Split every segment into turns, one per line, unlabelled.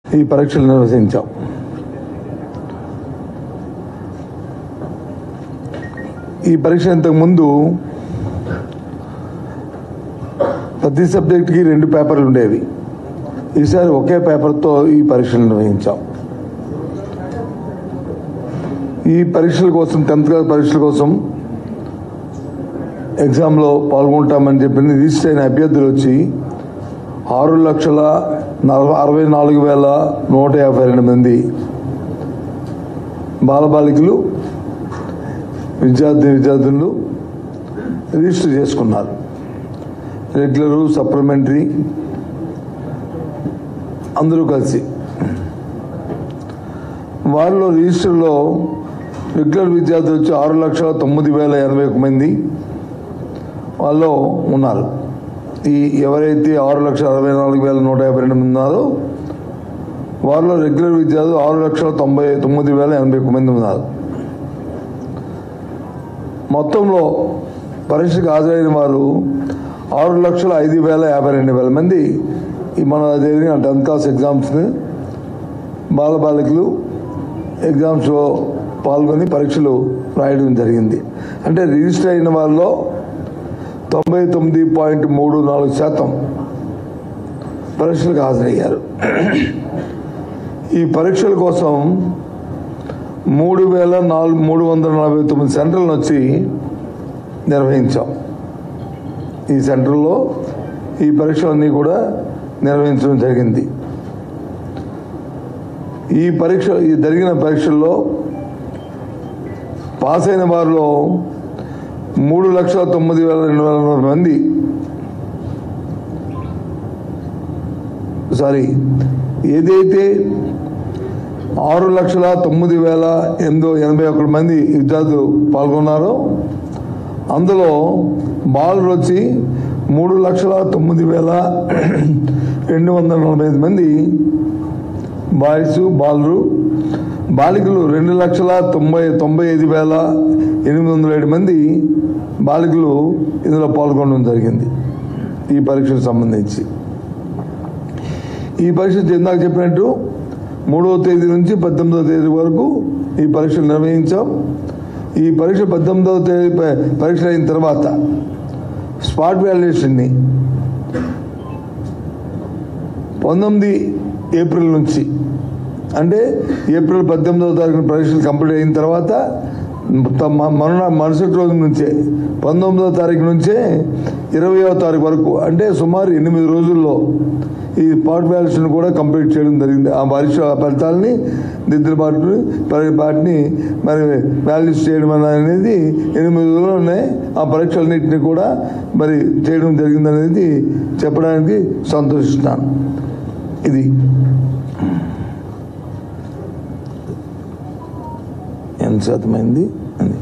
ఈ పరీక్షలు నిర్వహించాం ఈ పరీక్ష ఇంతకుముందు ప్రతి సబ్జెక్టుకి రెండు పేపర్లు ఉండేవి ఈసారి ఒకే పేపర్తో ఈ పరీక్షలు నిర్వహించాం ఈ పరీక్షల కోసం టెన్త్ క్లాస్ పరీక్షల కోసం ఎగ్జామ్లో పాల్గొంటామని చెప్పి రిజిస్టర్ అయిన అభ్యర్థులు వచ్చి ఆరు లక్షల నలభై అరవై నాలుగు వేల నూట యాభై రెండు మంది బాలబాలికలు విద్యార్థి విద్యార్థులు రిజిస్టర్ చేసుకున్నారు రెగ్యులరు సప్లిమెంటరీ అందరూ కలిసి వారిలో రిజిస్టర్లో రెగ్యులర్ విద్యార్థులు వచ్చి ఆరు లక్షల తొమ్మిది వేల ఎనభై ఒక మంది వాళ్ళు ఉన్నారు ఈ ఎవరైతే ఆరు లక్షల అరవై నాలుగు వేల నూట యాభై రెండు మంది ఉన్నారో వారిలో రెగ్యులర్ విద్యార్థులు ఆరు లక్షల తొంభై తొమ్మిది వేల ఎనభై ఒక మంది ఉన్నారు మొత్తంలో పరీక్షకు హాజరైన వారు ఆరు లక్షల ఐదు వేల యాభై రెండు వేల మంది ఈ మన జరిగిన టెన్త్ క్లాస్ ఎగ్జామ్స్ని బాలబాలికలు ఎగ్జామ్స్లో పాల్గొని పరీక్షలు రాయడం జరిగింది అంటే రిజిస్టర్ అయిన వాళ్ళలో తొంభై తొమ్మిది పాయింట్ మూడు నాలుగు శాతం పరీక్షలకు హాజరయ్యారు ఈ పరీక్షల కోసం మూడు వేల నాలుగు మూడు వందల నలభై తొమ్మిది సెంటర్లను వచ్చి నిర్వహించాం ఈ సెంటర్లో ఈ పరీక్షలన్నీ కూడా నిర్వహించడం జరిగింది ఈ పరీక్ష ఈ జరిగిన పరీక్షల్లో పాస్ అయిన వారిలో మూడు లక్షల తొమ్మిది వేల రెండు వేల నలభై మంది సారీ ఏదైతే ఆరు లక్షల తొమ్మిది వేల ఎనిమిది ఎనభై ఒకటి మంది విద్యార్థులు పాల్గొన్నారో అందులో బాలురు వచ్చి మూడు లక్షల తొమ్మిది వేల రెండు వందల నలభై ఐదు మంది బాయ్స్ బాలురు బాలికలు రెండు లక్షల తొంభై తొంభై ఐదు వేల ఎనిమిది వందల ఏడు మంది బాలికలు ఇందులో పాల్గొనడం జరిగింది ఈ పరీక్షకు సంబంధించి ఈ పరీక్ష ఇందాక చెప్పినట్టు మూడవ తేదీ నుంచి పద్దెనిమిదవ తేదీ వరకు ఈ పరీక్షలు నిర్వహించాం ఈ పరీక్ష పద్దెనిమిదవ తేదీ ప- పరీక్ష అయిన తర్వాత స్పాట్ వాల్యుయేషన్ని పంతొమ్మిది ఏప్రిల్ నుంచి అంటే ఏప్రిల్ పద్దెనిమిదవ తారీఖున పరీక్షలు కంప్లీట్ అయిన తర్వాత త- మ- మరున మరుసటి రోజు నుంచే పంతొమ్మిదవ తారీఖు నుంచే ఇరవయవ తారీఖు వరకు అంటే సుమారు ఎనిమిది రోజుల్లో ఈ పార్ట్ వ్యాల్యూషన్ కూడా కంప్లీట్ చేయడం జరిగింది ఆ పరీక్ష ఫలితాలని దిద్దుబాటుని పరి- వాటిని మరి వాల్యూస్ చేయడం అనేది ఎనిమిది రోజుల్లోనే ఆ పరీక్షలన్నింటినీ కూడా మరి చేయడం జరిగింది అనేది చెప్పడానికి సంతోషిస్తున్నాను ఇది ఎంత శాతమైంది అని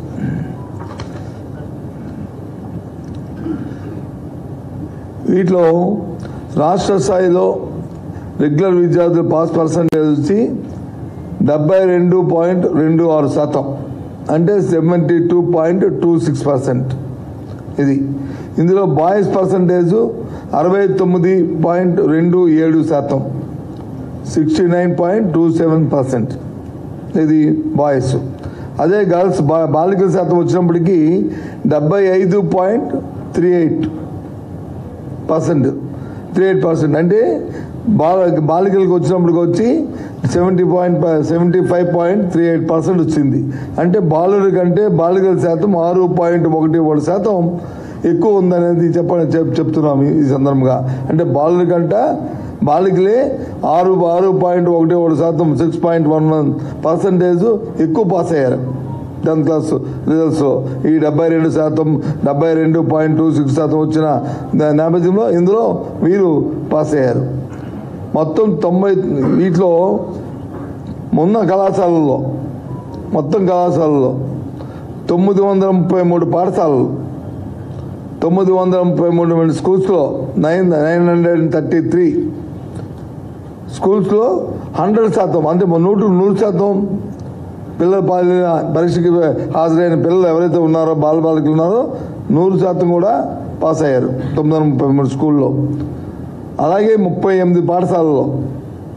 వీటిలో రాష్ట్ర స్థాయిలో రెగ్యులర్ విద్యార్థుల పాస్ పర్సంటేజ్ వచ్చి డెబ్బై రెండు పాయింట్ రెండు ఆరు శాతం అంటే seventy two point two six percent ఇది ఇందులో బాయ్స్ పర్సంటేజ్ అరవై తొమ్మిది పాయింట్ రెండు ఏడు శాతం sixty nine point two seven percent ఇది బాయ్స్ అదే గర్ల్స్ బా బాలికల శాతం వచ్చినప్పటికీ డెబ్బై ఐదు point three eight percent three eight percent అంటే బాల బాలికలకు వచ్చినప్పటికి వచ్చి seventy point seventy five point three eight percent వచ్చింది అంటే బాలుడి కంటే బాలికల శాతం ఆరు పాయింట్ ఒకటి ఒకటి శాతం ఎక్కువ ఉందనేది చెప్పని చెప్ చెప్తున్నాం ఈ సందర్భంగా అంటే బాలుడి కంట బాలికలే ఆరు ఆరు పాయింట్ ఒకటి ఒకటి శాతం six point one one percentage ఎక్కువ పాస్ అయ్యారు టెన్త్ క్లాస్ రిజల్ట్స్లో ఈ డెబ్బై రెండు శాతం డెబ్బై రెండు పాయింట్ టూ సిక్స్ శాతం వచ్చిన దా- నేపథ్యంలో ఇందులో వీరు పాస్ అయ్యారు మొత్తం తొంభై వీటిలో మొన్న కళాశాలల్లో మొత్తం కళాశాలలో తొమ్మిది వందల ముప్పై మూడు పాఠశాలలు తొమ్మిది వందల ముప్పై మూడు స్కూల్స్లో nine nine hundred thirty three స్కూల్స్లో హండ్రెడ్ శాతం అంటే నూటు నూరు శాతం పిల్లలు పాల్గొన పరీక్షకి హాజరైన పిల్లలు ఎవరైతే ఉన్నారో బాల బాలికలు ఉన్నారో నూరు శాతం కూడా పాస్ అయ్యారు తొమ్మిది వందల ముప్పై మూడు స్కూల్లో అలాగే ముప్పై ఎనిమిది పాఠశాలలో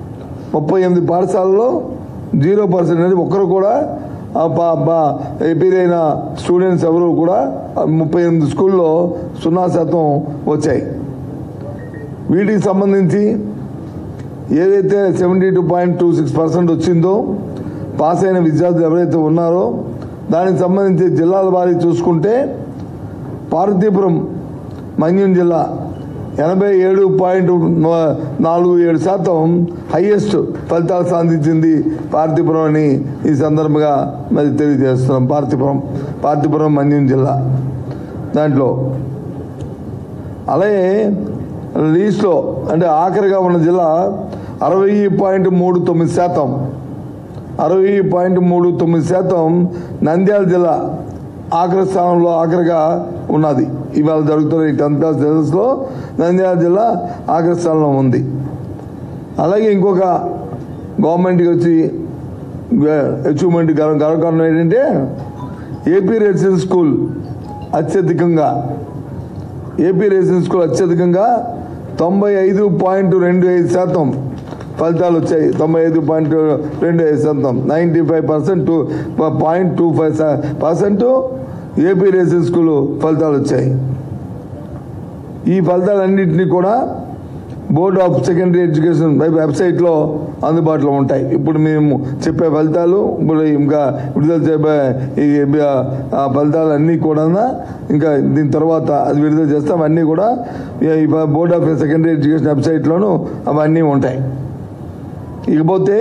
ముప్పై ఎనిమిది పాఠశాలలో జీరో పర్సెంటేజ్ ఒక్కరు కూడా ఆ ప- ప- ఎపిరైన స్టూడెంట్స్ ఎవరు కూడా ఆ ముప్పై ఎనిమిది స్కూల్లో సున్నా శాతం వచ్చాయి వీటికి సంబంధించి ఏదైతే seventy two point two six percent వచ్చిందో పాస్ అయిన విద్యార్థులు ఎవరైతే ఉన్నారో దానికి సంబంధించి జిల్లాల వారీ చూసుకుంటే పార్వతీపురం మన్యం జిల్లా ఎనభై ఏడు పాయింట్ నాలుగు ఏడు శాతం హైయెస్ట్ ఫలితాలు సాధించింది పార్తీపురం అని ఈ సందర్భంగా మరి తెలియజేస్తున్నాం పార్తీపురం పార్తీపురం మన్యం జిల్లా దాంట్లో అలాగే లీస్ట్లో అంటే ఆఖరిగా ఉన్న జిల్లా అరవై పాయింట్ మూడు తొమ్మిది శాతం అరవై పాయింట్ మూడు తొమ్మిది శాతం నంద్యాల జిల్లా ఆఖరి స్థానంలో ఆఖరిగా ఉన్నది ఇవాళ జరుగుతున్న ఈ టెన్త్ క్లాస్ రిజల్ట్స్లో నంద్యాల జిల్లా ఆఖరి స్థానంలో ఉంది అలాగే ఇంకొక గవర్నమెంట్కి వచ్చి అచీవ్మెంట్ గర్వ గర్వకారణం ఏంటంటే ఏపీ రెసిడెన్స్ స్కూల్ అత్యధికంగా ఏపీ రెసిడెన్స్ స్కూల్ అత్యధికంగా తొంభై ఐదు పాయింట్ రెండు ఐదు శాతం ఫలితాలు వచ్చాయి తొంభై ఐదు పాయింట్ రెండు ఐదు శాతం ninety five percent two point two five percent AP residence school ఫలితాలు వచ్చాయి ఈ ఫలితాలన్నింటినీ కూడా board of secondary education web వెబ్సైట్లో అందుబాటులో ఉంటాయి ఇప్పుడు మేము చెప్పే ఫలితాలు ఇప్పుడు ఇంకా విడుదల చేయబోయే ఈ ఆ ఫలితాలు అన్నీ కూడా ఇంకా దీని తర్వాత అది విడుదల చేస్తే అవన్నీ కూడా ఈ బోర్డ్ ఆఫ్ సెకండరీ ఎడ్యుకేషన్ వెబ్సైట్లోనూ అవన్నీ ఉంటాయి ఇకపోతే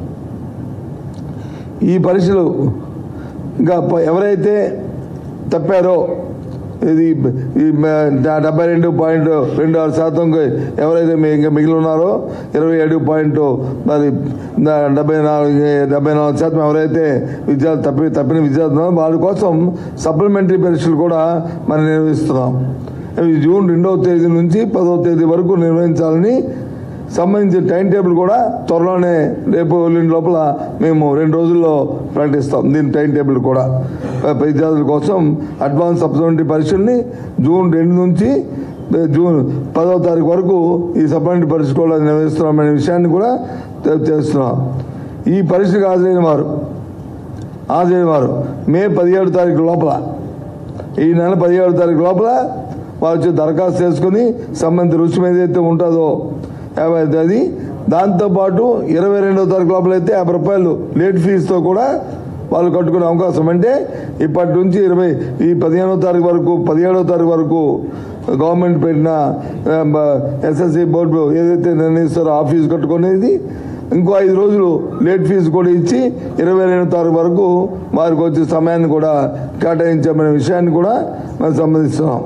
ఈ పరీక్షలు ఇంకా ప- ఎవరైతే తప్పారో ఇది ఈ మ- డెబ్బై రెండు పాయింట్ రెండు ఆరు శాతం ఎవరైతే మీ- ఇంకా మిగిలి ఉన్నారో ఇరవై ఏడు పాయింట్ మరి ద- డెబ్బై నాలుగు డెబ్బై నాలుగు శాతం ఎవరైతే విద్యార్థులు తప్పి తప్పిన విద్యార్థులు ఉన్నారో వాళ్ళ కోసం సప్లిమెంటరీ పరీక్షలు కూడా మనం నిర్వహిస్తున్నాం అవి జూన్ రెండవ తేదీ నుంచి పదవ తేదీ వరకు నిర్వహించాలని సంబంధించిన టైం టేబుల్ కూడా త్వరలోనే రేపు ఎల్లుండి లోపల మేము రెండు రోజుల్లో ప్రకటిస్తాం దీని టైం టేబుల్ కూడా విద్యార్థుల కోసం అడ్వాన్స్ సప్లిమెంటరీ పరీక్షల్ని జూన్ రెండు నుంచి జూన్ పదవ తారీఖు వరకు ఈ సప్లిమెంటరీ పరీక్ష కూడా నిర్వహిస్తున్నామనే విషయాన్ని కూడా తె- తెలుస్తున్నాం ఈ పరీక్షకు హాజరైన వారు హాజరైన వారు మే పదిహేడు తారీఖు లోపల ఈ నెల పదిహేడు తారీఖు లోపల వారు వచ్చి దరఖాస్తు చేసుకుని సంబంధిత రుసుము ఏదైతే ఉంటుందో యాభై ఐదు అది దాంతోపాటు ఇరవై రెండవ తారీఖు లోపల అయితే యాభై రూపాయలు లేట్ ఫీజుతో కూడా వాళ్ళు కట్టుకునే అవకాశం అంటే ఇప్పటి నుంచి ఇరవై ఈ పదిహేనవ తారీఖు వరకు పదిహేడవ తారీఖు వరకు గవర్నమెంట్ పెట్టిన ఎస్ఎస్సి బోర్డు ఏదైతే నిర్ణయిస్తారో ఆ ఫీజు కట్టుకునేది ఇంకో ఐదు రోజులు లేట్ ఫీజు కూడా ఇచ్చి ఇరవై రెండు తారీఖు వరకు వారికి వచ్చే సమయాన్ని కూడా కేటాయించామనే విషయాన్ని కూడా మనం సంబంధిస్తున్నాం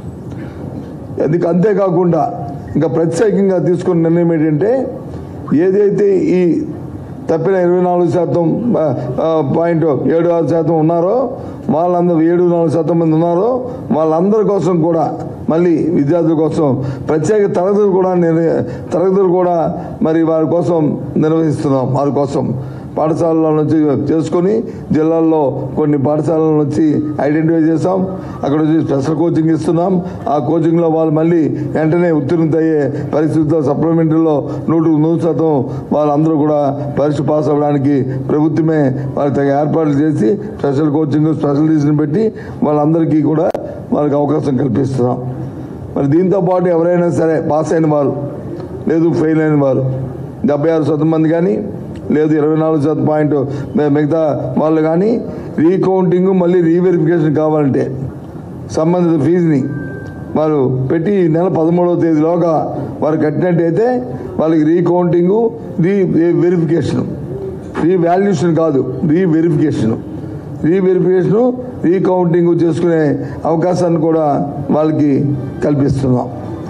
అది అంతేకాకుండా ఇంకా ప్రత్యేకంగా తీసుకున్న నిర్ణయం ఏంటంటే ఏదైతే ఈ తప్పిన ఇరవై నాలుగు శాతం ఆ, ఆ, పాయింట్ ఏడు ఆరు శాతం ఉన్నారో వాళ్ళందరూ ఏడు నాలుగు శాతం మంది ఉన్నారో వాళ్ళందరి కోసం కూడా మళ్ళీ విద్యార్థుల కోసం ప్రత్యేక తరగతులు కూడా నిర్వ- తరగతులు కూడా మరి వారి కోసం నిర్వహిస్తున్నాం వారి కోసం పాఠశాలలో నుంచి చేసుకొని జిల్లాల్లో కొన్ని పాఠశాలల నుంచి ఐడెంటిఫై చేసాం అక్కడ వచ్చి స్పెషల్ కోచింగ్ ఇస్తున్నాం ఆ కోచింగ్లో వాళ్ళు మళ్ళీ వెంటనే ఉత్తీర్ణత అయ్యే పరిస్థితుల్లో సప్లిమెంటరీలో నూటికి నూరు శాతం వాళ్ళందరూ కూడా పరీక్ష పాస్ అవ్వడానికి ప్రభుత్వమే వాళ్ళకి తగ్గ ఏర్పాట్లు చేసి స్పెషల్ కోచింగ్ స్పెషలిస్ట్ని పెట్టి వాళ్ళందరికీ కూడా వాళ్ళకి అవకాశం కల్పిస్తున్నాం మరి దీంతో పాటు ఎవరైనా సరే పాస్ అయిన వారు లేదు ఫెయిల్ అయిన వారు డెబ్బై ఆరు శాతం మంది కానీ లేదు ఇరవై నాలుగు శాతం పాయింట్ మి- మిగతా వాళ్ళు కానీ రీకౌంటింగ్ మళ్ళీ రీవెరిఫికేషన్ కావాలంటే సంబంధిత ఫీజుని వారు పెట్టి ఈ నెల పదమూడవ తేదీలోగా వారు కట్టినట్టయితే వాళ్ళకి రీకౌంటింగ్ రీ వెరిఫికేషన్ రీవాల్యుయేషన్ కాదు రీవెరిఫికేషన్ రీవెరిఫికేషన్ రీకౌంటింగ్ చేసుకునే అవకాశాన్ని కూడా వాళ్ళకి కల్పిస్తున్నాం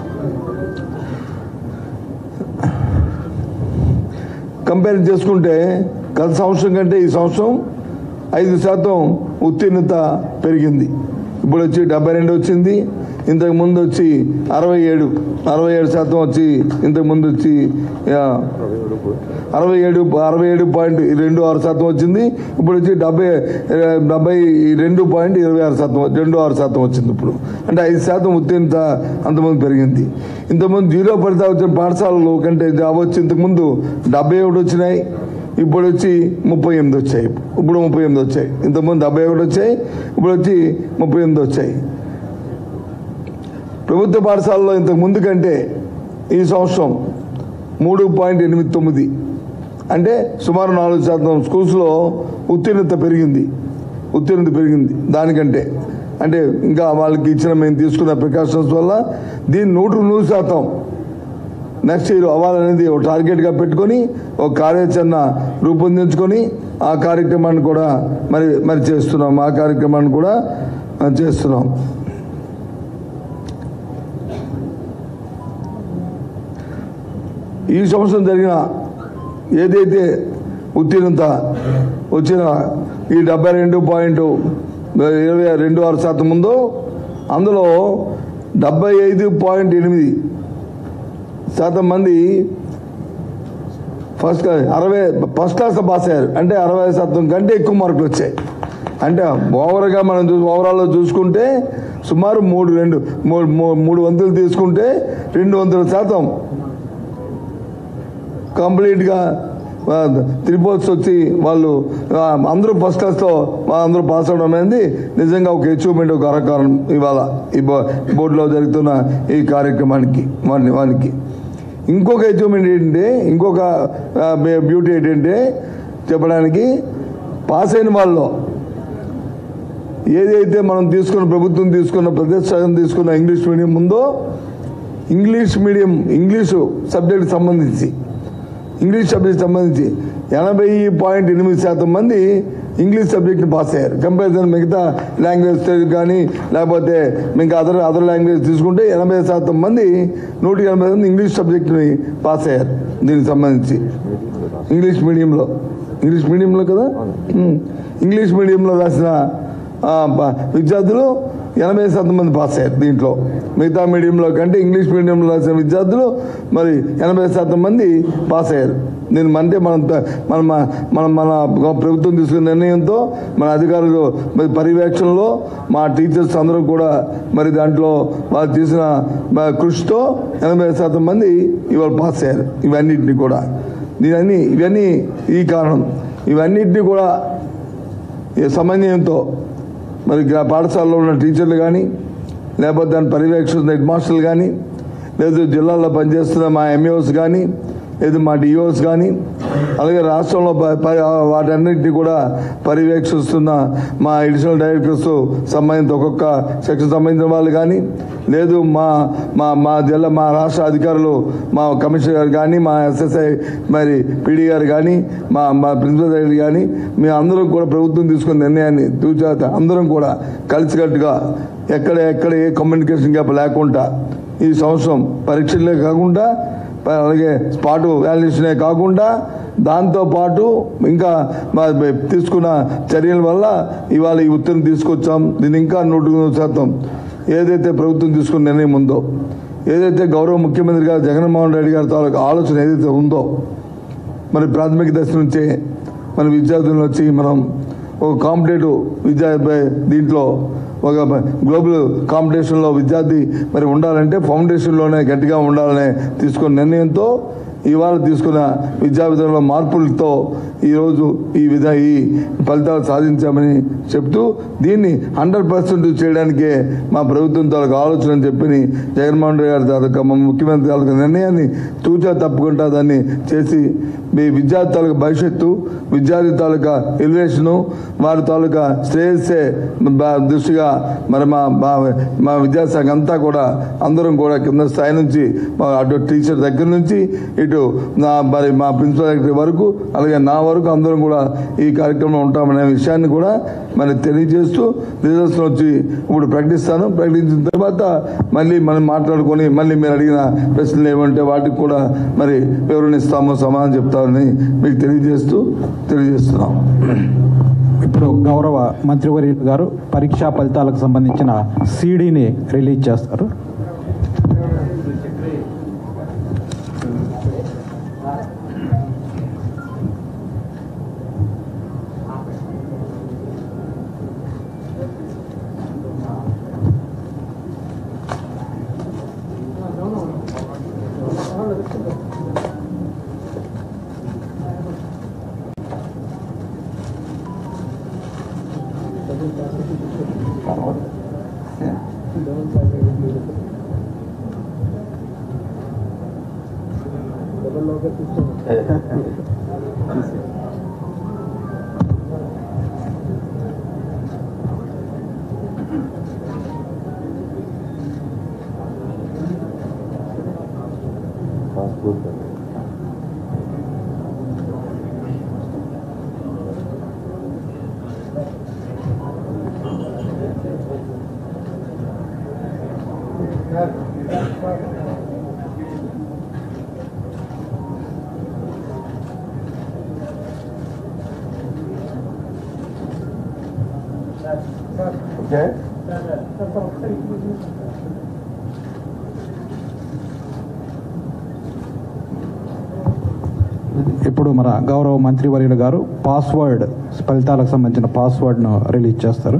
కంపేర్ చేసుకుంటే గత సంవత్సరం కంటే ఈ సంవత్సరం ఐదు శాతం ఉత్తీర్ణత పెరిగింది ఇప్పుడు వచ్చి డెబ్బై రెండు వచ్చింది ఇంతకు ముందు వచ్చి అరవై ఏడు అరవై ఏడు శాతం వచ్చి ఇంతకు ముందు వచ్చి ఆ, అరవై ఏడు అరవై ఏడు పాయింట్ రెండు ఆరు శాతం వచ్చింది ఇప్పుడు వచ్చి డెబ్బై ఆ, డెబ్బై రెండు పాయింట్ ఇరవై ఆరు శాతం రెండు ఆరు శాతం వచ్చింది ఇప్పుడు అంటే ఐదు శాతం ఉత్తీర్ణత అంతకుముందు పెరిగింది ఇంతకుముందు జీరో ఫలితాలు వచ్చిన పాఠశాలలు కంటే జాబ్ వచ్చి ఇంతకుముందు డెబ్బై ఒకటి వచ్చినాయి ఇప్పుడు వచ్చి ముప్పై ఎనిమిది వచ్చాయి ఇప్పుడు ముప్పై ఎనిమిది వచ్చాయి ఇంతకుముందు డెబ్బై ఒకటి వచ్చాయి ఇప్పుడు వచ్చి ముప్పై ఎనిమిది వచ్చాయి ప్రభుత్వ పాఠశాలలో ఇంతకు ముందు కంటే ఈ సంవత్సరం మూడు పాయింట్ ఎనిమిది తొమ్మిది అంటే సుమారు నాలుగు శాతం స్కూల్స్లో ఉత్తీర్ణత పెరిగింది ఉత్తీర్ణత పెరిగింది దానికంటే అంటే ఇంకా వాళ్ళకి ఇచ్చిన మేము తీసుకున్న ప్రికాషన్స్ వల్ల దీన్ని నూట నూరు శాతం నెక్స్ట్ ఇయర్ అవ్వాలనేది ఒక టార్గెట్గా పెట్టుకొని ఒక కార్యాచరణ రూపొందించుకొని ఆ కార్యక్రమాన్ని కూడా మరి మరి చేస్తున్నాం ఆ కార్యక్రమాన్ని కూడా ఆ, చేస్తున్నాం ఈ సంవత్సరం జరిగిన ఏదైతే ఉత్తీర్ణత వచ్చిన ఈ డెబ్బై రెండు పాయింట్ ఇరవై రెండు ఆరు శాతం ఉందో అందులో డెబ్బై ఐదు పాయింట్ ఎనిమిది శాతం మంది ఫస్ట్ అరవై ఫస్ట్ క్లాస్ పాస్ అయ్యారు అంటే అరవై శాతం కంటే ఎక్కువ మార్కులు వచ్చాయి అంటే ఓవర్గా మనం చూ ఓవరాల్లో చూసుకుంటే సుమారు మూడు రెండు మూడు మూ- మూడు వంతులు తీసుకుంటే రెండు వందల శాతం కంప్లీట్గా త్రిపోర్ట్స్ వచ్చి వాళ్ళు ఆ, అందరూ ఫస్ట్ క్లాస్లో అందరూ పాస్ అవడం అనేది నిజంగా ఒక అచీవ్మెంట్ ఒక అరకారణం ఇవాళ ఈ బో- బోర్డులో జరుగుతున్న ఈ కార్యక్రమానికి వాడిని వానికి ఇంకొక అచీవ్మెంట్ ఏంటంటే ఇంకొక ఆ, బే- బ్యూటీ ఏంటంటే చెప్పడానికి పాస్ అయిన వాళ్ళలో ఏదైతే మనం తీసుకున్న ప్రభుత్వం తీసుకున్న ప్రదేశం తీసుకున్న ఇంగ్లీష్ మీడియం ఉందో ఇంగ్లీష్ మీడియం ఇంగ్లీషు సబ్జెక్ట్ సంబంధించి ఇంగ్లీష్ సబ్జెక్ట్ సంబంధించి ఎనభై పాయింట్ ఎనిమిది శాతం మంది ఇంగ్లీష్ సబ్జెక్ట్ని పాస్ అయ్యారు కంపారిజన్ మిగతా లాంగ్వేజ్ కానీ లేకపోతే మిగతా అదర్ అదర్ లాంగ్వేజ్ తీసుకుంటే ఎనభై శాతం మంది నూట ఎనభై మంది ఇంగ్లీష్ సబ్జెక్ట్ని పాస్ అయ్యారు దీనికి సంబంధించి ఇంగ్లీష్ మీడియంలో ఇంగ్లీష్ మీడియంలో కదా ఉమ్. ఇంగ్లీష్ మీడియంలో రాసిన ఆ, ప- విద్యార్థులు ఎనభై శాతం మంది పాస్ అయ్యారు దీంట్లో మిగతా మీడియంలో కంటే ఇంగ్లీష్ మీడియంలో రాసిన విద్యార్థులు మరి ఎనభై శాతం మంది పాస్ అయ్యారు దీని అంటే మనం త- మన మన- మన మన ప్రభుత్వం తీసుకున్న నిర్ణయంతో మన అధికారులు మరి పర్యవేక్షణలో మా టీచర్స్ అందరూ కూడా మరి దాంట్లో వాళ్ళు చేసిన మ- కృషితో ఎనభై శాతం మంది ఇవాళ పాస్ అయ్యారు ఇవన్నిటిని కూడా దీని ఇవన్నీ ఈ కారణం ఇవన్నిటిని కూడా ఈ సమన్వయంతో మరి గ్రా- పాఠశాలలో ఉన్న టీచర్లు కానీ లేకపోతే దాని పర్యవేక్షిస్తున్న హెడ్ మాస్టర్లు కానీ లేదు జిల్లాలో పనిచేస్తున్న మా ఎంఏఓస్ కానీ లేదు మా డిఓస్ కానీ అలాగే రాష్ట్రంలో ప- ప- వాటన్నిటిని కూడా పర్యవేక్షిస్తున్న మా అడిషనల్ డైరెక్టర్స్ సంబంధించిన ఒక్కొక్క సెక్షన్ సంబంధించిన వాళ్ళు కానీ లేదు మా మా మా జిల్లా మా రాష్ట్ర అధికారులు మా కమిషనర్ గారు కానీ మా ఎస్ఎస్ఐ మరి పీడీ గారు కానీ మా మా ప్రిన్సిపల్ సెక్రటరీ కానీ మేము అందరం కూడా ప్రభుత్వం తీసుకున్న నిర్ణయాన్ని తూచాత అందరం కూడా కలిసికట్టుగా ఎక్కడ ఎక్కడ ఏ కమ్యూనికేషన్ గ్యాప్ లేకుండా ఈ సంవత్సరం పరీక్షలే కాకుండా ప- అలాగే స్పాట్ వాల్యుయేషనే కాకుండా దాంతో పాటు ఇంకా మా తీసుకున్న చర్యల వల్ల ఇవాళ ఈ ఉత్తర్వులు తీసుకొచ్చాం దీన్ని ఇంకా నూట నూరు శాతం ఏదైతే ప్రభుత్వం తీసుకున్న నిర్ణయం ఉందో ఏదైతే గౌరవ ముఖ్యమంత్రి గారు జగన్మోహన్ రెడ్డి గారి తాలూకు ఆలోచన ఏదైతే ఉందో మరి ప్రాథమిక దశ నుంచే మన విద్యార్థులను వచ్చి మనం ఒక కాంపిటేటివ్ విద్యా దీంట్లో ఒక గ్లోబల్ కాంపిటీషన్లో విద్యార్థి మరి ఉండాలంటే ఫౌండేషన్లోనే గట్టిగా ఉండాలనే తీసుకున్న నిర్ణయంతో ఇవాళ తీసుకున్న విద్యా విధానంలో మార్పులతో ఈరోజు ఈ విధ ఈ ఫలితాలు సాధించామని చెప్తూ దీన్ని హండ్రెడ్ పర్సెంట్ చేయడానికే మా ప్రభుత్వం తాలూకు ఆలోచన అని చెప్పి జగన్మోహన్ రెడ్డి గారి తాలూకా మా ముఖ్యమంత్రి తాలూకా నిర్ణయాన్ని తూచా తప్పకుండా దాన్ని చేసి మీ విద్యార్థి తాలూకా భవిష్యత్తు విద్యార్థి తాలూకా ఎలివేషను వారి తాలూకా శ్రేయస్సే బా- దృష్టిగా మరి మా మా మా విద్యాశాఖ అంతా కూడా అందరం కూడా కింద స్థాయి నుంచి మా అటు టీచర్ దగ్గర నుంచి ఇటు నా మరి మా ప్రిన్సిపల్ సెక్రటరీ వరకు అలాగే నా వరకు అందరం కూడా ఈ కార్యక్రమంలో ఉంటామనే విషయాన్ని కూడా మరి తెలియజేస్తూ రిజల్ట్స్ వచ్చి ఇప్పుడు ప్రకటిస్తాను ప్రకటించిన తర్వాత మళ్ళీ మనం మాట్లాడుకొని మళ్ళీ మీరు అడిగిన ప్రశ్నలు ఏమంటే వాటికి కూడా మరి వివరణ ఇస్తాము సమాధానం చెప్తామని మీకు తెలియజేస్తూ తెలియజేస్తున్నాం
ఇప్పుడు గౌరవ మంత్రివర్యులు గారు పరీక్షా ఫలితాలకు సంబంధించిన సీడీని రిలీజ్ చేస్తారు
ఓకే
ఇప్పుడు మన గౌరవ మంత్రివర్యులు గారు పాస్వర్డ్ ఫలితాలకు సంబంధించిన పాస్వర్డ్ను రిలీజ్ చేస్తారు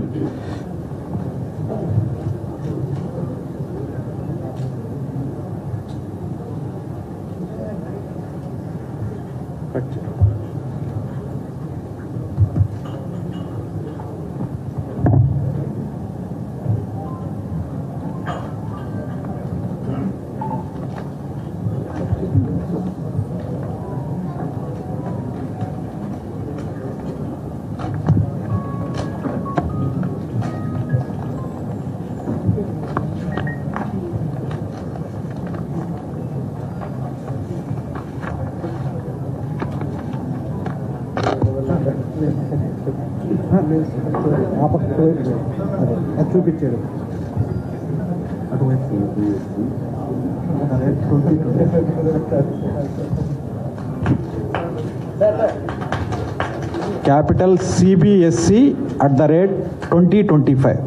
చూపించాడు capital CBSC at the rate twenty twenty five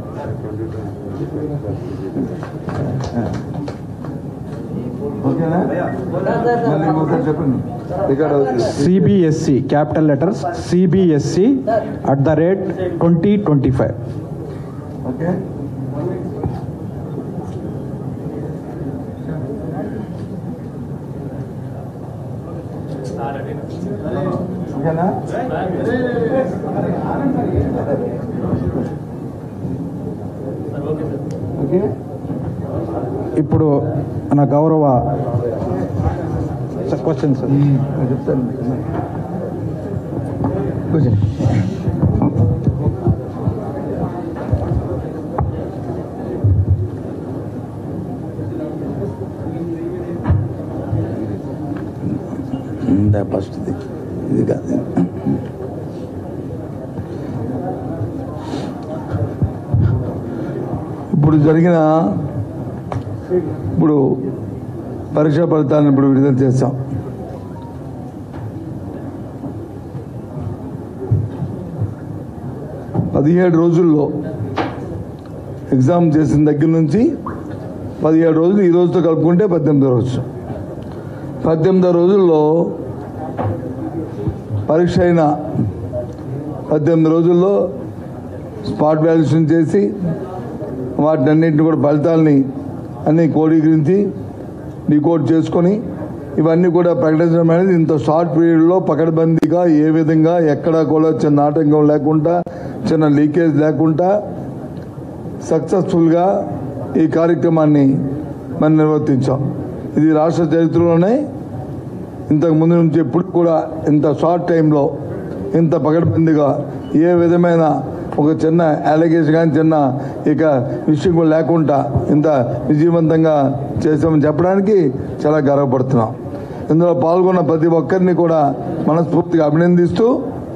ఓకేనా మళ్ళీ ఇంకోసారి చెప్పండి రికార్డ్ అవుతుంది
CBSC capital letters CBSC at the rate twenty twenty five
okay ఓకేనా ఓకే
ఇప్పుడు మన గౌరవ క్వశ్చన్ సార్
నేను చెప్తాను కూర్చోండి ఫస్ట్ ఇది ఇది కాదు ఇప్పుడు జరిగిన ఇప్పుడు పరీక్షా ఫలితాలను ఇప్పుడు విడుదల చేస్తాం పదిహేడు రోజుల్లో ఎగ్జామ్ చేసిన దగ్గర నుంచి పదిహేడు రోజులు ఈ రోజుతో కలుపుకుంటే పద్దెనిమిదో రోజు పద్దెనిమిదో రోజుల్లో పరీక్ష అయిన పద్దెనిమిది రోజుల్లో స్పాట్ వాల్యుయేషన్ చేసి వాటిని అన్నింటిని కూడా ఫలితాలని అన్ని కోడీకరించి డీకోడ్ చేసుకొని ఇవన్నీ కూడా ప్రకటించడం అనేది ఇంత షార్ట్ పీరియడ్లో పకడ్బందీగా ఏ విధంగా ఎక్కడా కూడా చిన్న ఆటంకం లేకుండా చిన్న లీకేజ్ లేకుండా సక్సెస్ఫుల్గా ఈ కార్యక్రమాన్ని మనం నిర్వర్తించాం ఇది రాష్ట్ర చరిత్రలోనే ఇంతకు ముందు నుంచి ఎప్పుడు కూడా ఇంత షార్ట్ టైంలో ఇంత పకడ్బందీగా ఏ విధమైన ఒక చిన్న అలిగేషన్ కానీ చిన్న ఇక విషయం కూడా లేకుండా ఇంత విజయవంతంగా చేసామని చెప్పడానికి చాలా గర్వపడుతున్నాం ఇందులో పాల్గొన్న ప్రతి ఒక్కరిని కూడా మనస్ఫూర్తిగా అభినందిస్తూ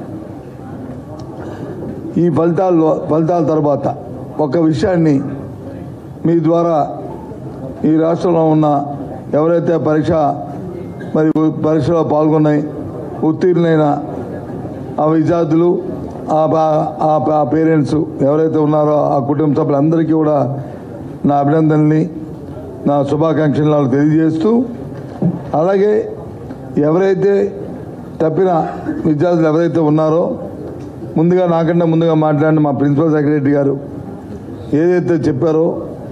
ఈ ఫలితాల్లో ఫలితాల తర్వాత ఒక విషయాన్ని మీ ద్వారా ఈ రాష్ట్రంలో ఉన్న ఎవరైతే పరీక్ష మరి పరీక్షలో పాల్గొన్నాయి ఉత్తీర్ణులైన ఆ విద్యార్థులు ఆ పా- ఆ పా- పేరెంట్స్ ఎవరైతే ఉన్నారో ఆ కుటుంబ సభ్యులందరికీ కూడా నా అభినందనని నా శుభాకాంక్షలు వాళ్ళకి తెలియజేస్తూ అలాగే ఎవరైతే తప్పిన విద్యార్థులు ఎవరైతే ఉన్నారో ముందుగా నాకన్నా ముందుగా మాట్లాడిన మా ప్రిన్సిపల్ సెక్రటరీ గారు ఏదైతే చెప్పారో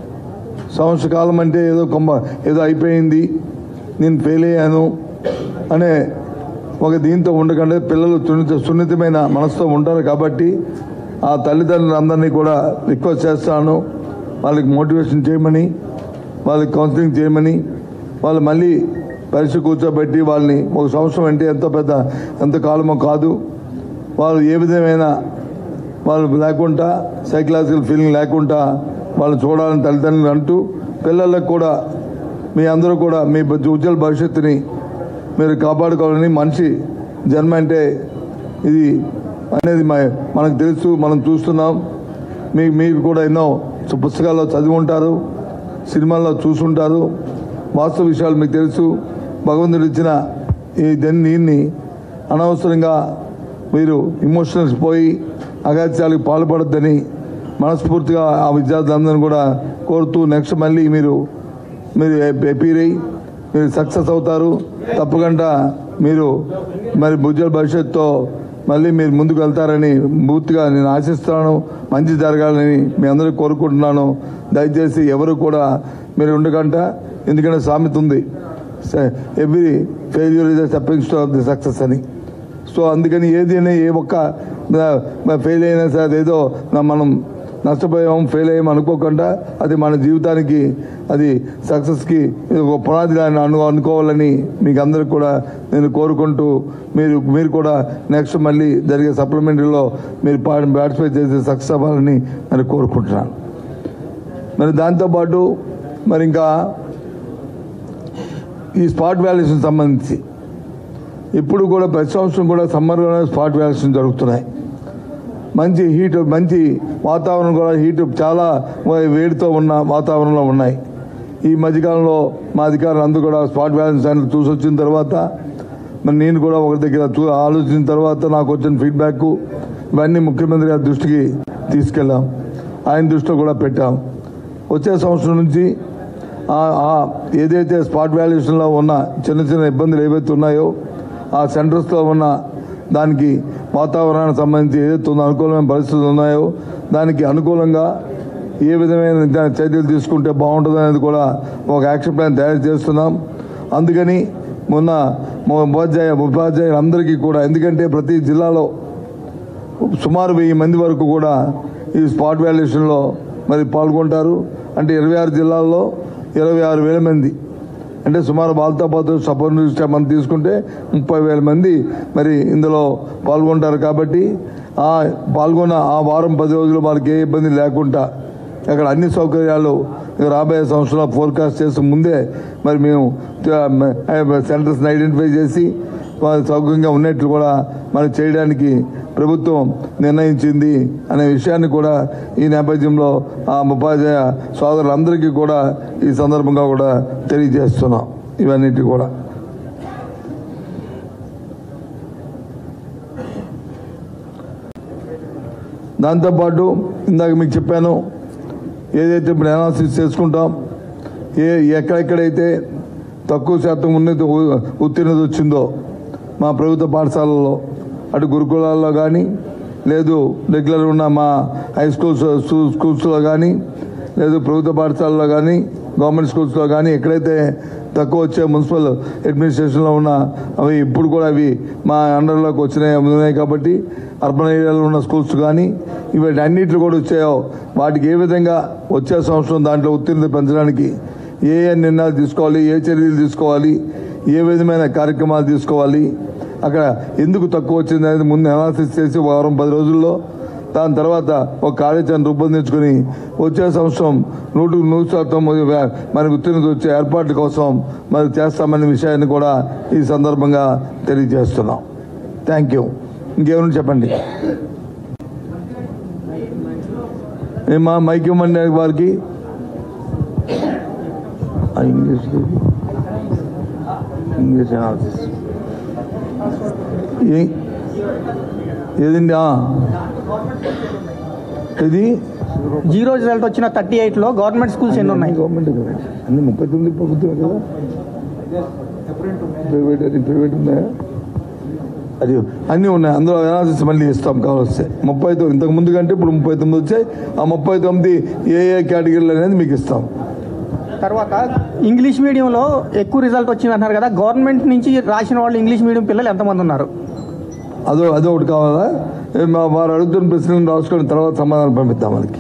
సంవత్సర కాలం అంటే ఏదో కొమ్మ ఏదో అయిపోయింది నేను ఫెయిల్ అయ్యాను అనే ఒక దీంతో ఉండకుండా పిల్లలు సున్నిత సున్నితమైన మనసుతో ఉంటారు కాబట్టి ఆ తల్లిదండ్రులందరినీ కూడా రిక్వెస్ట్ చేస్తాను వాళ్ళకి మోటివేషన్ చేయమని వాళ్ళకి కౌన్సిలింగ్ చేయమని వాళ్ళు మళ్ళీ పరీక్ష కూర్చోబెట్టి వాళ్ళని ఒక సంవత్సరం అంటే ఎంత పెద్ద ఎంత కాలమో కాదు వాళ్ళు ఏ విధమైన వాళ్ళు లేకుండా సైకలాజికల్ ఫీలింగ్ లేకుండా వాళ్ళు చూడాలని తల్లిదండ్రులు అంటూ పిల్లలకు కూడా మీ అందరూ కూడా మీ ఉజ్వల భవిష్యత్తుని మీరు కాపాడుకోవాలని మనిషి జన్మ అంటే ఇది అనేది మ- మనకు తెలుసు మనం చూస్తున్నాం మీ మీరు కూడా ఎన్నో సు- పుస్తకాల్లో చదివి ఉంటారు సినిమాల్లో చూసుంటారు వాస్తవ విషయాలు మీకు తెలుసు భగవంతుడు ఇచ్చిన ఈ దీన్ని అనవసరంగా మీరు ఇమోషనల్స్ పోయి అగాత్యాలకు పాల్పడద్దని మనస్ఫూర్తిగా ఆ విద్యార్థులందరినీ కూడా కోరుతూ నెక్స్ట్ మళ్ళీ మీరు మీరు ఎపీర్ అయ్యి మీరు సక్సెస్ అవుతారు తప్పకుండా మీరు మరి ఉజ్వల భవిష్యత్తుతో మళ్ళీ మీరు ముందుకు వెళ్తారని పూర్తిగా నేను ఆశిస్తున్నాను మంచి జరగాలని మీ అందరూ కోరుకుంటున్నాను దయచేసి ఎవరు కూడా మీరు ఉండకంట ఎందుకంటే సామెత ఉంది every failure is stepping stone of the success అని సో అందుకని ఏదైనా ఏ ఒక్క ఫెయిల్ అయినా సరే అదేదో నా మనం నష్టపోయాం ఫెయిల్ అయ్యాం అనుకోకుండా అది మన జీవితానికి అది సక్సెస్కి ఇది ఒక పునాది అని అను అనుకోవాలని మీకు అందరికి కూడా నేను కోరుకుంటూ మీరు మీరు కూడా నెక్స్ట్ మళ్ళీ జరిగే సప్లిమెంటరీలో మీరు పార్టిసిపేట్ చేసి సక్సెస్ అవ్వాలని మరి కోరుకుంటున్నాను మరి దాంతోపాటు మరి ఇంకా ఈ స్పాట్ వాల్యుయేషన్ సంబంధించి ఇప్పుడు కూడా ప్రతి సంవత్సరం కూడా సమ్మర్లోనే స్పాట్ వాల్యుయేషన్ జరుగుతున్నాయి మంచి హీట్ మంచి వాతావరణం కూడా హీట్ చాలా వేడితో ఉన్న వాతావరణంలో ఉన్నాయి ఈ మధ్యకాలంలో మా అధికారులు అందరూ కూడా స్పాట్ బ్యాలెన్స్ సెంటర్ చూసి వచ్చిన తర్వాత మరి నేను కూడా ఒకరి దగ్గర చూ ఆలోచించిన తర్వాత నాకు వచ్చిన ఫీడ్బ్యాక్ ఇవన్నీ ముఖ్యమంత్రి గారి దృష్టికి తీసుకెళ్ళాం ఆయన దృష్టిలో కూడా పెట్టాం వచ్చే సంవత్సరం నుంచి ఆ- ఆ ఏదైతే స్పాట్ వాల్యుయేషన్లో ఉన్న చిన్న చిన్న ఇబ్బందులు ఏవైతే ఉన్నాయో ఆ సెంటర్స్లో ఉన్న దానికి వాతావరణానికి సంబంధించి ఏదైతే ఉందో అనుకూలమైన పరిస్థితులు ఉన్నాయో దానికి అనుకూలంగా ఏ విధమైన దా- చర్యలు తీసుకుంటే బాగుంటుంది అనేది కూడా ఒక యాక్షన్ ప్లాన్ తయారు చేస్తున్నాం అందుకని మొన్న మా ఉపాధ్యాయ ఉపాధ్యాయులందరికీ కూడా ఎందుకంటే ప్రతి జిల్లాలో సుమారు వెయ్యి మంది వరకు కూడా ఈ స్పాట్ వాల్యుయేషన్లో మరి పాల్గొంటారు అంటే ఇరవై ఆరు జిల్లాల్లో ఇరవై ఆరు వేల మంది అంటే సుమారు వాళ్ళతో పాటు సపోర్ట్ మనం తీసుకుంటే ముప్పై వేల మంది మరి ఇందులో పాల్గొంటారు కాబట్టి ఆ పాల్గొన్న ఆ వారం పది రోజులు వాళ్ళకి ఏ ఇబ్బంది లేకుండా అక్కడ అన్ని సౌకర్యాలు ఇక రాబోయే సంవత్సరంలో ఫోర్కాస్ట్ చేసి ముందే మరి మేము సెంటర్స్ని ఐడెంటిఫై చేసి వారు సౌకర్యంగా ఉన్నట్లు కూడా మనం చేయడానికి ప్రభుత్వం నిర్ణయించింది అనే విషయాన్ని కూడా ఈ నేపథ్యంలో ఆ ఉపాధ్యాయ సోదరులందరికీ కూడా ఈ సందర్భంగా కూడా తెలియజేస్తున్నాం ఇవన్నిటి కూడా దాంతోపాటు ఇందాక మీకు చెప్పాను ఏదైతే ఇప్పుడు అనాలిసిస్ చేసుకుంటాం ఏ ఎక్కడెక్కడైతే తక్కువ శాతం ఉన్నత ఉ- ఉత్తీర్ణత వచ్చిందో మా ప్రభుత్వ పాఠశాలల్లో అటు గురుకులాల్లో కానీ లేదు రెగ్యులర్ ఉన్న మా హై స్కూల్స్ స్కూ- స్కూల్స్లో కానీ లేదు ప్రభుత్వ పాఠశాలలో కానీ గవర్నమెంట్ స్కూల్స్లో కానీ ఎక్కడైతే తక్కువ వచ్చే మున్సిపల్ అడ్మినిస్ట్రేషన్లో ఉన్న అవి ఇప్పుడు కూడా అవి మా అండర్లోకి వచ్చినాయి ఉన్నాయి కాబట్టి అర్బన్ ఏరియాలో ఉన్న స్కూల్స్ కానీ ఇవి అన్నింటిలో కూడా వచ్చాయో వాటికి ఏ విధంగా వచ్చే సంవత్సరం దాంట్లో ఉత్తీర్ణత పెంచడానికి ఏ ఏ నిర్ణయాలు తీసుకోవాలి ఏ చర్యలు తీసుకోవాలి ఏ విధమైన కార్యక్రమాలు తీసుకోవాలి అక్కడ ఎందుకు తక్కువ వచ్చింది అనేది ముందు అనాలిసిస్ చేసి ఒక వారం పది రోజుల్లో దాని తర్వాత ఒక కార్యాచరణ రూపొందించుకుని వచ్చే సంవత్సరం నూటికి నూరు శాతం మనకు ఉత్తీర్ణత వచ్చే ఏర్పాట్ల కోసం మరి చేస్తామనే విషయాన్ని కూడా ఈ సందర్భంగా తెలియజేస్తున్నాం థ్యాంక్ యూ ఇంకేమైనా చెప్పండి ఏమా మైక్ ఇవ్వమండి వారికి ఆ, ఇంగ్లీష్ ఇంగ్లీష్ అనాలిసిస్ ఏ- ఏదండి ఆ. ఇది
జీరో రిజల్ట్ వచ్చిన థర్టీ ఎయిట్ లో గవర్నమెంట్ స్కూల్స్ ఎన్ని ఉన్నాయి
గవర్నమెంట్ కదా అన్ని ముప్పై తొమ్మిది ప్రభుత్వమే కదా ప్రైవేట్ అది ప్రైవేట్ ఉన్నాయా అది అన్నీ ఉన్నాయి అందులో అనాలిసిస్ మళ్ళీ ఇస్తాం కావాల్సి ముప్పై తొమ్మిది ఇంతకు ముందు కంటే ఇప్పుడు ముప్పై తొమ్మిది వచ్చాయి ఆ ముప్పై తొమ్మిది ఏ ఏ కేటగిరీలు అనేది మీకు ఇస్తాం
తర్వాత ఇంగ్లీష్ మీడియంలో ఎక్కువ రిజల్ట్ వచ్చింది అంటున్నారు కదా గవర్నమెంట్ నుంచి రాసిన వాళ్ళు ఇంగ్లీష్ మీడియం పిల్లలు ఎంతమంది ఉన్నారు
అదో అదో ఒకటి కావాలా ఏ మా వారు అడుగుతున్న ప్రశ్నలు రాసుకొని తర్వాత సమాధానం పంపిద్దాం వాళ్ళకి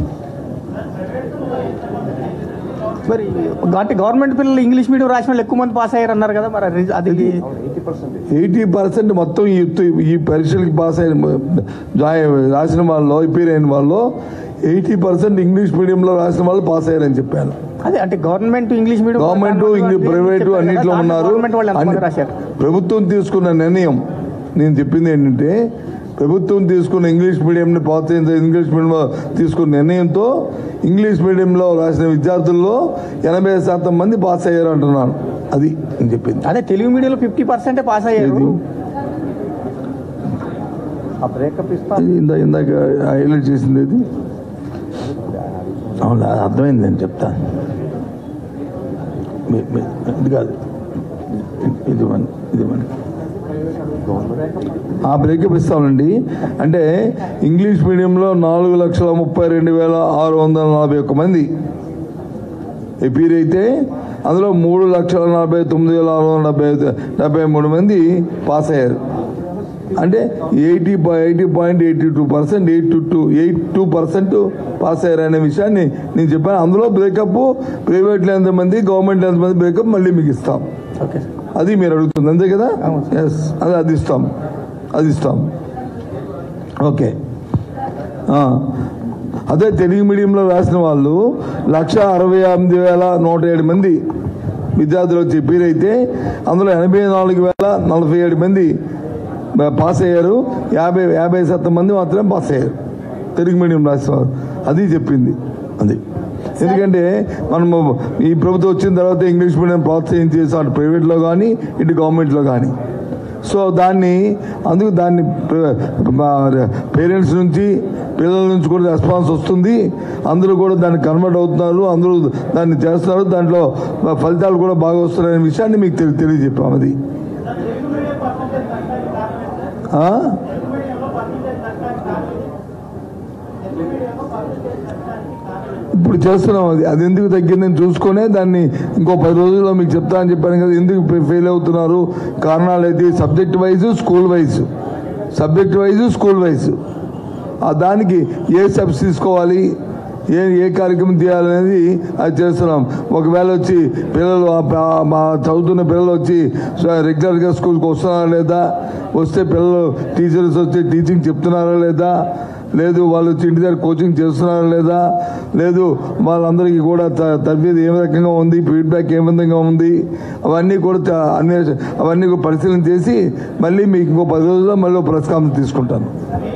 మరి అంటే గవర్నమెంట్ పిల్లలు ఇంగ్లీష్ మీడియం రాసిన వాళ్ళు ఎక్కువ మంది పాస్ అయ్యారు అన్నారు కదా మరి రిజ- అది
ఎయిటీ పర్సెంట్ మొత్తం ఈ ఈ పరీక్షలకి పాస్ అయిన జాయిన్ రాసిన వాళ్ళు అపీర్ అయిన వాళ్ళు ఎయిటీ పర్సెంట్ ఇంగ్లీష్ మీడియంలో రాసిన వాళ్ళు పాస్ అయ్యారని చెప్పాను
అదే అంటే government English medium
government English private అన్నింటిలో ఉన్నారు
గవర్నమెంట్ వాళ్ళు ఎంతమంది
అన్ని-
రాశారు
ప్రభుత్వం తీసుకున్న నిర్ణయం నేను చెప్పింది ఏంటంటే ప్రభుత్వం తీసుకున్న ఇంగ్లీష్ మీడియంని ప్రోత్సహించే ఇంగ్లీష్ మీడియంలో తీసుకున్న నిర్ణయంతో ఇంగ్లీష్ మీడియంలో రాసిన విద్యార్థుల్లో ఎనభై శాతం మంది పాస్ అయ్యారు అంటున్నాను అది నేను చెప్పింది
అదే తెలుగు మీడియంలో ఫిఫ్టీ పర్సెంటే పాస్ అయ్యారు
ఏది?
ఆ బ్రేకప్ ఇస్తా
ఇది ఇందా ఇందాక హైలైట్ చేసింది ఇది అవును అది అర్థమైంది నేను చెప్తాను మీ- మీ- ఇది కాదు ఇది ఇవ్వండి ఇది ఇవ్వండి ఆ బ్రేకప్ ఇస్తామండి అంటే ఇంగ్లీష్ మీడియంలో నాలుగు లక్షల ముప్పై రెండు వేల ఆరు వందల నలభై ఒక్క మంది ఎపీర్ అయితే అందులో మూడు లక్షల నలభై తొమ్మిది వేల ఆరు వందల డెబ్బై డెబ్బై మూడు మంది పాస్ అయ్యారు అంటే eighty eighty point eighty two percent eight two two eight two percent pass అయ్యారు అనే విషయాన్ని నేను చెప్పాను అందులో బ్రేకప్ ప్రైవేట్లో ఎంతమంది గవర్నమెంట్లో ఎంతమంది బ్రేకప్ మళ్ళీ మీకు ఇస్తాం
ఓకే సార్
అది మీరు అడుగుతుంది అంతే కదా
అవును సార్.
ఎస్ అది అది ఇస్తాం అది ఇస్తాం ఓకే ఆ, అదే తెలుగు మీడియంలో రాసిన వాళ్ళు లక్ష అరవై ఎనిమిది వేల నూట ఏడు మంది విద్యార్థులు వచ్చి పేరైతే అందులో ఎనభై నాలుగు వేల నలభై ఏడు మంది బ- పాస్ అయ్యారు యాభై యాభై శాతం మంది మాత్రమే పాస్ అయ్యారు తెలుగు మీడియం రాసిన వారు అది చెప్పింది అది ఎందుకంటే మనము ఈ ప్రభుత్వం వచ్చిన తర్వాత ఇంగ్లీష్ మీడియం ప్రోత్సహించేసి అటు ప్రైవేట్లో కానీ ఇటు గవర్నమెంట్లో కానీ సో దాన్ని అందుకు దాన్ని పేరెంట్స్ నుంచి పిల్లల నుంచి కూడా రెస్పాన్స్ వస్తుంది అందరూ కూడా దాన్ని కన్వర్ట్ అవుతున్నారు అందరూ దాన్ని చేస్తున్నారు దాంట్లో ఫలితాలు కూడా బాగా వస్తున్నాయనే విషయాన్ని మీకు తెలి తెలియజెప్పాం అది ఆ? ఇప్పుడు చేస్తున్నాం అది అది ఎందుకు తగ్గిందని చూసుకునే దాన్ని ఇంకో పది రోజుల్లో మీకు చెప్తా అని చెప్పాను కదా ఎందుకు ఫెయిల్ అవుతున్నారు కారణాలు అయితే subject wise school wise subject wise school wise ఆ దానికి ఏ స్టెప్స్ తీసుకోవాలి ఏ ఏ కార్యక్రమం చేయాలనేది అది చేస్తున్నాం ఒకవేళ వచ్చి పిల్లలు ఆ ప- మా చదువుతున్న పిల్లలు వచ్చి స- రెగ్యులర్గా స్కూల్కి వస్తున్నారా లేదా వస్తే పిల్లలు టీచర్స్ వచ్చి టీచింగ్ చెప్తున్నారా లేదా లేదు వాళ్ళు వచ్చి ఇంటి దగ్గర కోచింగ్ చేస్తున్నారా లేదా లేదు వాళ్ళందరికీ కూడా త- తరబేది ఏ రకంగా ఉంది ఫీడ్బ్యాక్ ఏ విధంగా ఉంది అవన్నీ కూడా త- అన్వేష అవన్నీ కూడా పరిశీలన చేసి మళ్ళీ మీకు ఇంకో పది రోజుల్లో మళ్ళీ ప్రెస్ కాన్ఫరెన్స్ తీసుకుంటాను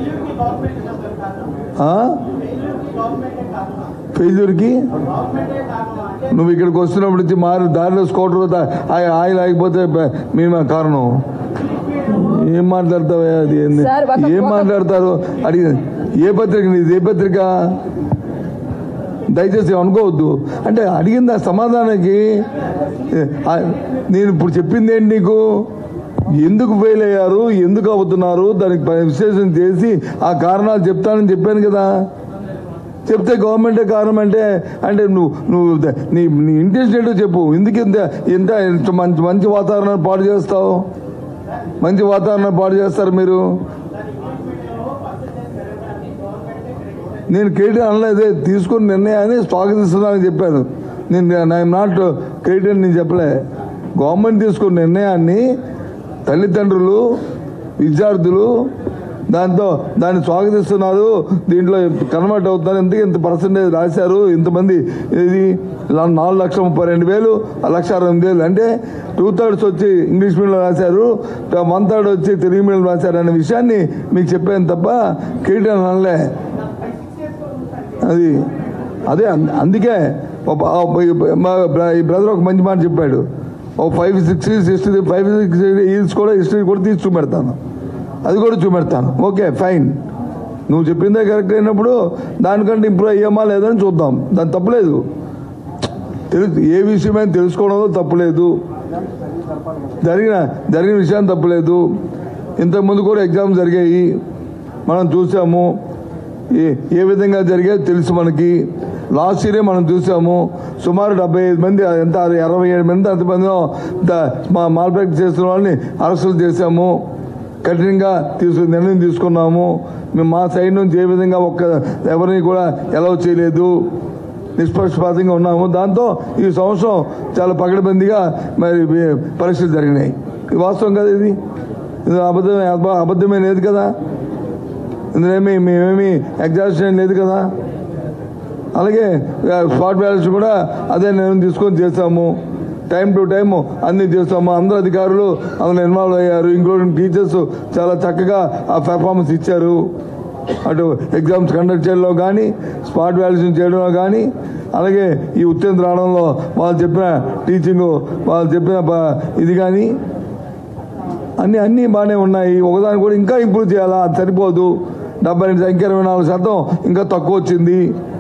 ఆ? ఫెయిల్యూర్కి నువ్వు ఇక్కడికి వస్తున్నప్పుడు వచ్చి మారు దారిలో స్కూటర్ దా- ఆయి- ఆయిల్ ఆగిపోతే బ- మేమే కారణం ఏం మాట్లాడతావా అది ఏంది?
సార్, ఒక-
ఏం
ఒక-
మాట్లాడతారు అడిగి ఏ పత్రిక నీది ఏ పత్రిక దయచేసి అనుకోవద్దు అంటే అడిగిన సమాధానానికి ఏ, ఆ, నేను ఇప్పుడు చెప్పింది ఏంటి నీకు ఎందుకు ఫెయిల్ అయ్యారు ఎందుకు అవుతున్నారు దానికి ప- విశ్లేషణ చేసి ఆ కారణాలు చెప్తానని చెప్పాను కదా చెప్తే గవర్నమెంటే కారణం అంటే అంటే నువ్వు నువ్వు ద- నీ నీ ఇంట్రెస్ట్ ఏంటో చెప్పు ఎందుకు ఇంత ఇంత ఇంత మంచి మంచి వాతావరణాన్ని పాడు చేస్తావు మంచి వాతావరణం పాడు చేస్తారు మీరు నేను క్రెడిట్ అనలేదే తీసుకున్న నిర్ణయాన్ని స్వాగతిస్తున్నానని చెప్పాను నేను ఐఎమ్ నాట్ క్రెడిట్ అని నేను చెప్పలే గవర్నమెంట్ తీసుకున్న నిర్ణయాన్ని తల్లిదండ్రులు విద్యార్థులు దాంతో దాన్ని స్వాగతిస్తున్నారు దీంట్లో కన్వర్ట్ అవుతున్నారు ఎందుకు ఇంత పర్సంటేజ్ రాశారు ఇంతమంది ఇది ఇలా నాలుగు లక్షల ముప్పై రెండు వేలు ఆ లక్ష అరవై ఎనిమిది వేలు అంటే టూ థర్డ్స్ వచ్చి ఇంగ్లీష్ మీడియంలో రాశారు వన్ థర్డ్ వచ్చి తెలుగు మీడియం రాశారు అనే విషయాన్ని మీకు చెప్పాను తప్ప క్రెడిట్ అని అనలే అది అదే అం- అందుకే ఒక- ఆ ఈ- మా బ్ర- ఈ బ్రదర్ ఒక మంచి మాట చెప్పాడు ఓ five six sixty five six years కూడా హిస్టరీ కూడా తీసి చూపెడతాను అది కూడా చూపెడతాను ఓకే ఫైన్ నువ్వు చెప్పిందే కరెక్ట్ అయినప్పుడు దానికంటే ఇంప్రూవ్ అయ్యామా లేదని చూద్దాం దాని తప్పులేదు తెలుసు ఏ విషయమైనా తెలుసుకోవడంలో తప్పులేదు జరిగిన జరిగిన విషయం తప్పులేదు ఇంతకుముందు కూడా ఎగ్జామ్స్ జరిగాయి మనం చూసాము ఏ ఏ విధంగా జరిగాయో తెలుసు మనకి లాస్ట్ ఇయరే మనం చూసాము సుమారు డెబ్బై ఐదు మంది ఎంత అరవై ఏడు మంది అంతమందిలో మా మాల్ ప్రాక్టీస్ చేస్తున్న వాళ్ళని అరెస్టులు చేశాము కఠినంగా తీసుకు నిర్ణయం తీసుకున్నాము మేము మా సైడ్ నుంచి ఏ విధంగా ఒక్క ఎవరిని కూడా ఎలవ్ చేయలేదు నిష్పక్షపాతంగా ఉన్నాము దాంతో ఈ సంవత్సరం చాలా పకడ్బందీగా మరి వే- పరీక్షలు జరిగినాయి ఇది వాస్తవం కదా ఇది ఇది అబద్ధమే అబ- అబద్ధమే లేదు కదా ఇందులో ఏమి మేమేమి ఎగ్జాస్షన్ లేదు కదా అలాగే స్పాట్ బ్యాలెన్స్ కూడా అదే నిర్ణయం తీసుకొని చేస్తాము టైం టు టైం అన్ని చేస్తాము అందరు అధికారులు అందులో ఇన్వాల్వ్ అయ్యారు ఇంక్లూడింగ్ టీచర్స్ చాలా చక్కగా ఆ పెర్ఫార్మెన్స్ ఇచ్చారు అటు ఎగ్జామ్స్ కండక్ట్ చేయడంలో కానీ స్పాట్ వాల్యుయేషన్ చేయడంలో కానీ అలాగే ఈ ఉత్తీర్ణ రావడంలో వాళ్ళు చెప్పిన టీచింగ్ వాళ్ళు చెప్పిన ప- ఇది కానీ అన్ని అన్నీ బాగానే ఉన్నాయి ఒకదాని కూడా ఇంకా ఇంప్రూవ్ చేయాలా అది సరిపోదు డెబ్బై రెండు ఇంకా ఇరవై నాలుగు శాతం ఇంకా తక్కువ వచ్చింది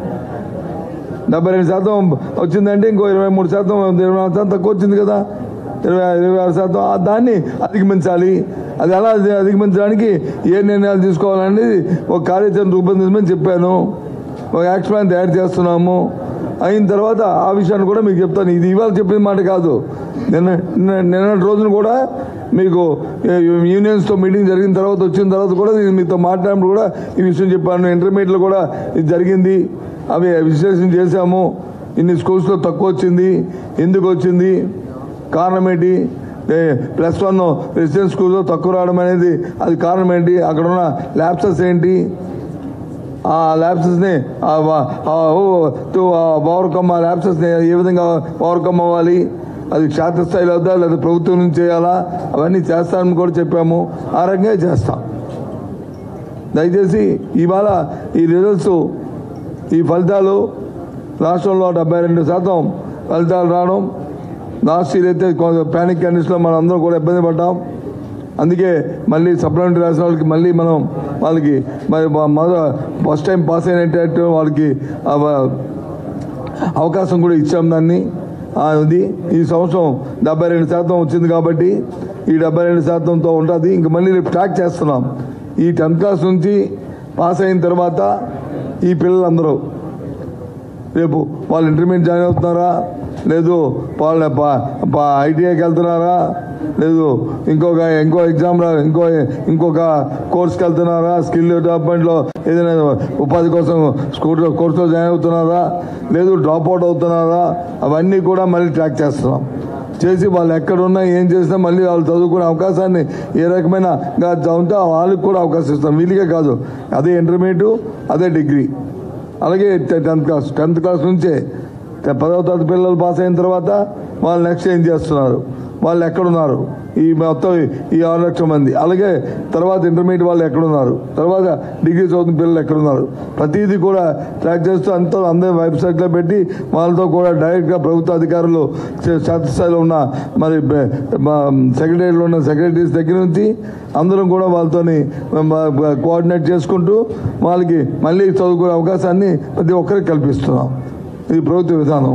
డెబ్బై రెండు శాతం వచ్చిందంటే ఇంకో ఇరవై మూడు శాతం ఇరవై నాలుగు శాతం తక్కువ వచ్చింది కదా ఇరవై ఇరవై ఆరు శాతం ఆ దాన్ని అధిగమించాలి అది ఎలా అధి- అధిగమించడానికి ఏ నిర్ణయాలు తీసుకోవాలనేది ఒక కార్యాచరణ రూపొందించమని చెప్పాను ఒక యాక్షన్ ప్లాన్ తయారు చేస్తున్నాము అయిన తర్వాత ఆ విషయాన్ని కూడా మీకు చెప్తాను ఇది ఇవాళ చెప్పిన మాట కాదు నిన్న నిన్న- నిన్నటి రోజున కూడా మీకు యూనియన్స్తో మీటింగ్ జరిగిన తర్వాత వచ్చిన తర్వాత కూడా నేను మీతో మాట్లాడినప్పుడు కూడా ఈ విషయం చెప్పాను ఇంటర్మీడియట్లో కూడా ఇది జరిగింది అవి విశ్లేషణ చేశాము ఇన్ని స్కూల్స్లో తక్కువ వచ్చింది ఎందుకు వచ్చింది కారణం ఏంటి ప్లస్ వన్ రెసిడెన్స్ స్కూల్లో తక్కువ రావడం అనేది అది కారణం ఏంటి అక్కడ ఉన్న ల్యాబ్సెస్ ఏంటి ఆ ల్యాబ్సెస్ని ఓవర్కమ్ ఆ ల్యాబ్సెస్ని ఏ విధంగా ఓవర్కమ్ అవ్వాలి అది క్షేత్రస్థాయిలో వద్దా లేదా ప్రభుత్వం నుంచి చేయాలా అవన్నీ చేస్తామని కూడా చెప్పాము ఆ రకంగా చేస్తాం దయచేసి ఇవాళ ఈ రిజల్ట్స్ ఈ ఫలితాలు రాష్ట్రంలో డెబ్బై రెండు శాతం ఫలితాలు రావడం లాస్ట్ ఇయర్ అయితే ప్యానిక్ కండిషన్లో మనం అందరం కూడా ఇబ్బంది పడ్డాం అందుకే మళ్ళీ సప్లిమెంటరీ రాసిన వాళ్ళకి మళ్ళీ మనం వాళ్ళకి మరి మొదట ఫస్ట్ టైం పాస్ అయినట్టు వాళ్ళకి ఆ వ- అవకాశం కూడా ఇచ్చాం దాన్ని ఆ, ఇది ఈ సంవత్సరం డెబ్బై రెండు శాతం వచ్చింది కాబట్టి ఈ డెబ్బై రెండు శాతంతో ఉంటుంది ఇంక మళ్ళీ రేపు ట్రాక్ చేస్తున్నాం ఈ టెన్త్ క్లాస్ నుంచి పాస్ అయిన తర్వాత ఈ పిల్లలందరూ రేపు వాళ్ళు ఇంటర్మీడియట్ జాయిన్ అవుతున్నారా లేదు వాళ్ళ ఐటీఐకి వెళ్తున్నారా లేదు ఇంకొక ఇంకో ఎగ్జామ్ రా ఇంకో ఇంకొక కోర్స్కి వెళ్తున్నారా స్కిల్ డెవలప్మెంట్లో ఏదైనా ఉపాధి కోసం స్కూల్ కోర్సులో జాయిన్ అవుతున్నారా లేదు డ్రాప్ అవుట్ అవుతున్నారా అవన్నీ కూడా మళ్ళీ ట్రాక్ చేస్తున్నాం చేసి వాళ్ళు ఎక్కడున్నా ఏం చేసినా మళ్ళీ వాళ్ళు చదువుకునే అవకాశాన్ని ఏ రకమైన గా చదివితే వాళ్ళకి కూడా అవకాశం ఇస్తాం వీళ్ళకే కాదు అదే ఇంటర్మీడియట్ అదే డిగ్రీ అలాగే టెన్త్ క్లాస్ టెన్త్ క్లాస్ నుంచే టె- పదవ తరగతి పిల్లలు పాస్ అయిన తర్వాత వాళ్ళు నెక్స్ట్ ఏం చేస్తున్నారు వాళ్ళు ఎక్కడున్నారు ఈ మొత్తం ఈ ఆరు లక్షల మంది అలాగే తర్వాత ఇంటర్మీడియట్ వాళ్ళు ఎక్కడున్నారు తర్వాత డిగ్రీ చదువుతున్న పిల్లలు ఎక్కడున్నారు ప్రతిదీ కూడా ట్రాక్ చేస్తూ అంతా అందరి వెబ్సైట్లో పెట్టి వాళ్ళతో కూడా డైరెక్ట్గా ప్రభుత్వ అధికారులు చే- క్షేత్రస్థాయిలో ఉన్న మరి సెక్రటరీలో ఉన్న సెక్రటరీస్ దగ్గర నుంచి అందరం కూడా వాళ్ళతోని కోఆర్డినేట్ చేసుకుంటూ వాళ్ళకి మళ్ళీ చదువుకునే అవకాశాన్ని ప్రతి ఒక్కరికి కల్పిస్తున్నాం ఇది ప్రభుత్వ విధానం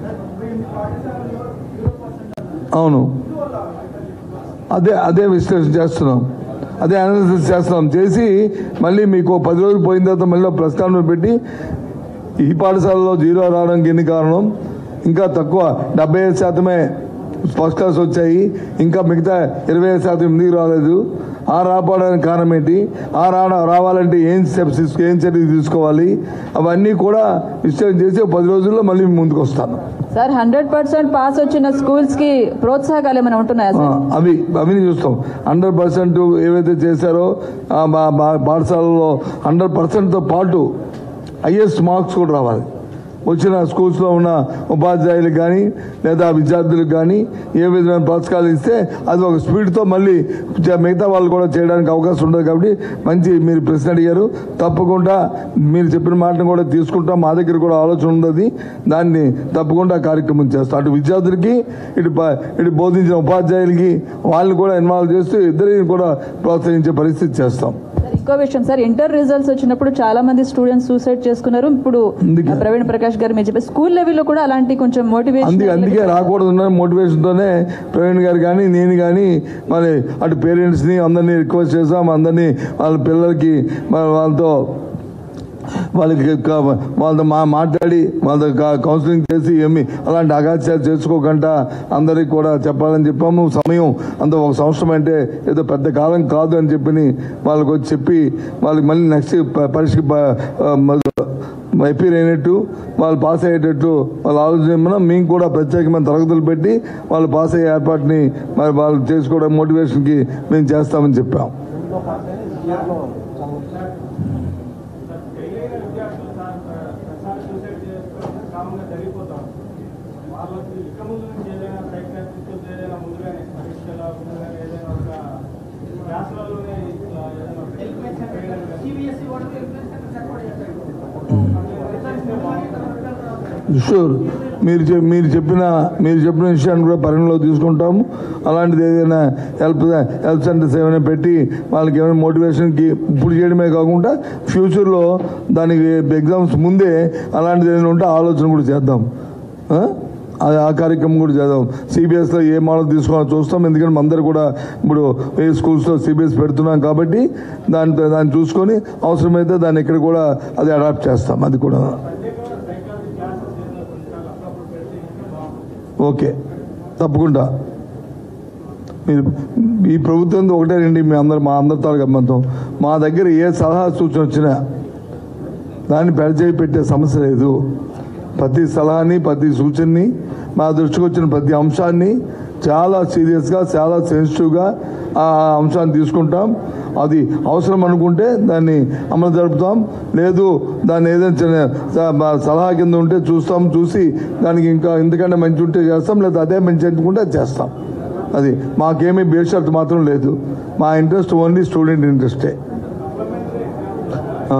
అవును అదే అదే విశ్లేషణ చేస్తున్నాం అదే అనాలిసిస్ చేస్తున్నాం చేసి మళ్ళీ మీకు పది రోజులు పోయిన తర్వాత మళ్ళీ ఒక ప్రస్తావన పెట్టి ఈ పాఠశాలలో జీరో రావడానికి ఎన్ని కారణం ఇంకా తక్కువ డెబ్బై ఐదు శాతమే ఫస్ట్ క్లాస్ వచ్చాయి ఇంకా మిగతా ఇరవై ఐదు శాతం ఎందుకు రాలేదు ఆ రాపోవడానికి కారణం ఏంటి ఆ రావడం రావాలంటే ఏం స్టెప్స్ తీసుకో ఏం చర్యలు తీసుకోవాలి అవన్నీ కూడా విశ్లేషణ చేసి ఒక పది రోజుల్లో మళ్ళీ మీ ముందుకు వస్తాను
సార్ హండ్రెడ్ పర్సెంట్ పాస్ వచ్చిన స్కూల్స్ కి ప్రోత్సాహకాలు ఏమైనా ఉంటున్నాయా
ఆ,
సార్
అవి అవి చూస్తాం హండ్రెడ్ పర్సెంట్ ఏవైతే చేశారో ఆ బా- బా- పాఠశాలలో హండ్రెడ్ పర్సెంట్తో పాటు హైయెస్ట్ మార్క్స్ కూడా రావాలి వచ్చిన స్కూల్స్లో ఉన్న ఉపాధ్యాయులకు కానీ లేదా విద్యార్థులకు కానీ ఏ విధమైన ప్రోత్సాహాలు ఇస్తే అది ఒక స్పీడ్తో మళ్ళీ చ- మిగతా వాళ్ళు కూడా చేయడానికి అవకాశం ఉండదు కాబట్టి మంచి మీరు ప్రశ్న అడిగారు తప్పకుండా మీరు చెప్పిన మాటను కూడా తీసుకుంటాం మా దగ్గర కూడా ఆలోచన ఉన్నది దాన్ని తప్పకుండా కార్యక్రమం చేస్తాం అటు విద్యార్థులకి ఇటు ప- ఇటు బోధించిన ఉపాధ్యాయులకి వాళ్ళని కూడా ఇన్వాల్వ్ చేస్తూ ఇద్దరిని కూడా ప్రోత్సహించే పరిస్థితి చేస్తాం
సార్, ఇంకో విషయం సార్ ఇంటర్ రిజల్ట్స్ వచ్చినప్పుడు చాలా మంది స్టూడెంట్స్ సూసైడ్ చేసుకున్నారు ఇప్పుడు
అందుకే.
ప్రవీణ్ ప్రకాష్ గారు మీరు చెప్పారు స్కూల్ లెవెల్లో కూడా అలాంటి కొంచెం
అందుకే అందుకే
మోటివేషన్
రాకూడదు మోటివేషన్తోనే ప్రవీణ్ గారు కానీ నేను కానీ మరి అటు పేరెంట్స్ని అందరినీ రిక్వెస్ట్ చేసాం అందరినీ వాళ్ళ పిల్లలకి మరి వాళ్ళతో వాళ్ళకి క- వాళ్ళతో మా మాట్లాడి వాళ్ళతో క- కౌన్సిలింగ్ చేసి ఏమి అలాంటి అగాత్యాలు చేసుకోకుండా అందరికి కూడా చెప్పాలని చెప్పాము సమయం అంత ఒక సంవత్సరం అంటే ఏదో పెద్ద కాలం కాదు అని చెప్పి వాళ్ళకి వచ్చి చెప్పి వాళ్ళకి మళ్ళీ నెక్స్ట్ పరీక్షకి ప- ఆ, మ- ఎపీర్ అయినట్టు వాళ్ళు పాస్ అయ్యేటట్టు వాళ్ళు ఆలోచన మేము కూడా ప్రత్యేకమైన తరగతులు పెట్టి వాళ్ళు పాస్ అయ్యే ఏర్పాటుని మరి వాళ్ళు చేసుకోవడం మోటివేషన్కి మేము చేస్తామని చెప్పాం
పెళ్ళైన విద్యార్థులు సార్ ప్రసాద్ సూసైడ్ చేసుకోవడం కామన్గా జరిగిపోతాం వాళ్ళకి ఇక ముందు నుంచి ఏదైనా ప్రయత్నిస్తూ ఏదైనా ముందుగానే పరీక్షల ముందుగానే ఏదైనా ఒక క్లాసులలోనే ఇట్లా ఏదైనా చేయడం కానీ
షూర్ మీరు చె- మీరు చెప్పిన మీరు చెప్పిన విషయాన్ని కూడా పరిగణలో తీసుకుంటాము అలాంటిది ఏదైనా హెల్ప్ హెల్ప్ సెంటర్స్ ఏమైనా పెట్టి వాళ్ళకి ఏమైనా మోటివేషన్కి ఇప్పుడు చేయడమే కాకుండా ఫ్యూచర్లో దానికి ఎగ్జామ్స్ ముందే అలాంటిది ఏదైనా ఉంటే ఆలోచన కూడా చేద్దాం ఆ? అది ఆ కార్యక్రమం కూడా చేద్దాం సిబిఎస్లో ఏ మోడల్ తీసుకోవాలో చూస్తాం ఎందుకంటే అందరు కూడా ఇప్పుడు ఏ స్కూల్స్లో సిబిఎస్ పెడుతున్నాం కాబట్టి దాని దాన్ని చూసుకొని అవసరమైతే దాన్ని ఇక్కడ కూడా అది అడాప్ట్ చేస్తాం అది కూడా ఓకే తప్పకుండా మీరు ఈ ప్రభుత్వం ఒకటే రండి మీ అందరు మా అందరి తాలూకా గమ్మంతం మా దగ్గర ఏ సలహా సూచన వచ్చినా దాన్ని పెడచేయి పెట్టే సమస్య లేదు ప్రతి సలహాని ప్రతి సూచనని మా దృష్టికి వచ్చిన ప్రతి అంశాన్ని చాలా సీరియస్గా చాలా సెన్సిటివ్గా ఆ అంశాన్ని తీసుకుంటాం అది అవసరం అనుకుంటే దాన్ని అమలు జరుపుతాం లేదు దాన్ని ఏదైనా చిన్న స- మా సలహా కింద ఉంటే చూస్తాం చూసి దానికి ఇంకా ఇంతకంటే మంచి ఉంటే చేస్తాం లేదా అదే మంచి అనుకుంటే అది చేస్తాం అది మాకేమీ బేషరత్ మాత్రం లేదు మా ఇంట్రెస్ట్ ఓన్లీ స్టూడెంట్ ఇంట్రెస్టే ఆ.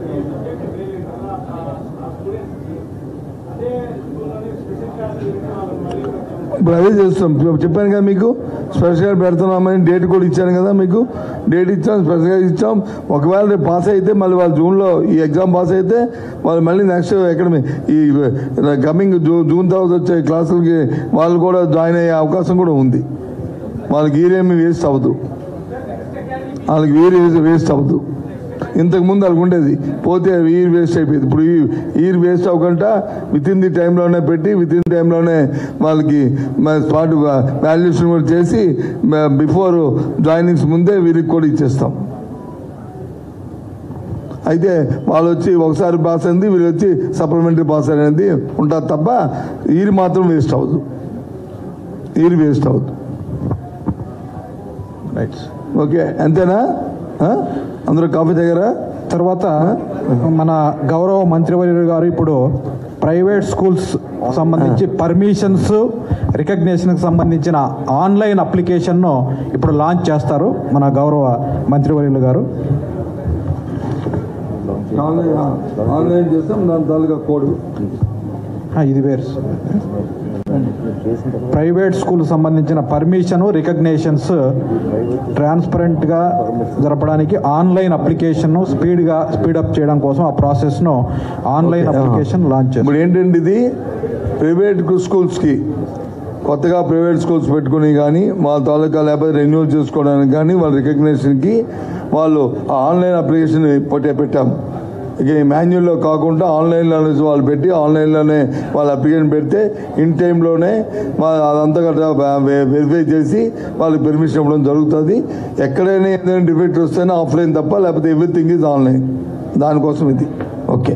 ఇప్పుడు అదే చేస్తాం ఇప్పుడు చెప్పాను కదా మీకు స్పెషల్గా పెడుతున్నామని డేట్ కూడా ఇచ్చాను కదా మీకు డేట్ ఇచ్చాం స్పెషల్గా ఇచ్చాం ఒకవేళ రేపు పాస్ అయితే మళ్ళీ వాళ్ళు జూన్లో ఈ ఎగ్జామ్ పాస్ అయితే వాళ్ళు మళ్ళీ నెక్స్ట్ అకాడమీ ఈ కమింగ్ జూ జూన్ తర్వాత వచ్చే క్లాసులకి వాళ్ళు కూడా జాయిన్ అయ్యే అవకాశం కూడా ఉంది వాళ్ళకి ఈరేమి వేస్ట్ అవ్వదు వాళ్ళకి వీరు వేస్ట్ అవ్వదు ఇంతకు ముందు వాళ్ళకి ఉండేది పోతే ఈర్ వేస్ట్ అయిపోయింది ఇప్పుడు ఈ ఈర్ వేస్ట్ అవ్వకుండా విత్ ఇన్ ది టైంలోనే పెట్టి విత్ ఇన్ టైంలోనే వాళ్ళకి స్పాట్ వాల్యుయేషన్ కూడా చేసి బిఫోర్ జాయినింగ్స్ ముందే వీరికి కూడా ఇచ్చేస్తాం అయితే వాళ్ళు వచ్చి ఒకసారి పాస్ అయింది వీళ్ళు వచ్చి సప్లిమెంటరీ పాస్ అనేది ఉంటుంది తప్ప ఈరు మాత్రం వేస్ట్ అవ్వదు ఈరు వేస్ట్ అవ్వదు
రైట్
ఓకే అంతేనా ఆ? అందరూ కాఫీ దగ్గర
తర్వాత మన గౌరవ మంత్రివర్యులు గారు ఇప్పుడు ప్రైవేట్ స్కూల్స్ సంబంధించి పర్మిషన్స్ రికగ్నేషన్కి సంబంధించిన ఆన్లైన్ అప్లికేషన్ను ఇప్పుడు లాంచ్ చేస్తారు మన గౌరవ మంత్రివర్యులు గారు
ఆన్లైన్ చేస్తాం దాని తాలూకా కోడ్
ఆ, ఇది వేరు ప్రైవేట్ స్కూల్ సంబంధించిన పర్మిషన్ రికగ్నేషన్స్ ట్రాన్స్పరెంట్గా జరపడానికి ఆన్లైన్ అప్లికేషన్ స్పీడ్గా స్పీడప్ చేయడం కోసం ఆ ప్రాసెస్ను ఆన్లైన్
Okay,
అప్లికేషన్ లాంచ్ చేస్తారు
ఇప్పుడు ఏంటంటే ఇది ప్రైవేట్ స్కూల్స్కి కొత్తగా ప్రైవేట్ స్కూల్స్ పెట్టుకుని కానీ వాళ్ళ తాలూకా లేకపోతే రెన్యూల్ చేసుకోవడానికి కానీ వాళ్ళ రికగ్నేషన్కి వాళ్ళు ఆ ఆన్లైన్ అప్లికేషన్ పెట్టే పెట్టాం ఇక ఈ మాన్యువల్లో కాకుండా ఆన్లైన్లోనే వాళ్ళు పెట్టి ఆన్లైన్లోనే వాళ్ళ అప్లికేషన్ పెడితే ఇన్ టైంలోనే వాళ్ళ అదంతా గట్రా వెరిఫై చేసి వాళ్ళకి పెర్మిషన్ ఇవ్వడం జరుగుతుంది ఎక్కడైనా ఏదైనా డిఫెక్ట్ వస్తేనే ఆఫ్లైన్ తప్ప లేకపోతే ఎవ్రీథింగ్ ఈజ్ ఆన్లైన్ దానికోసం ఇది ఓకే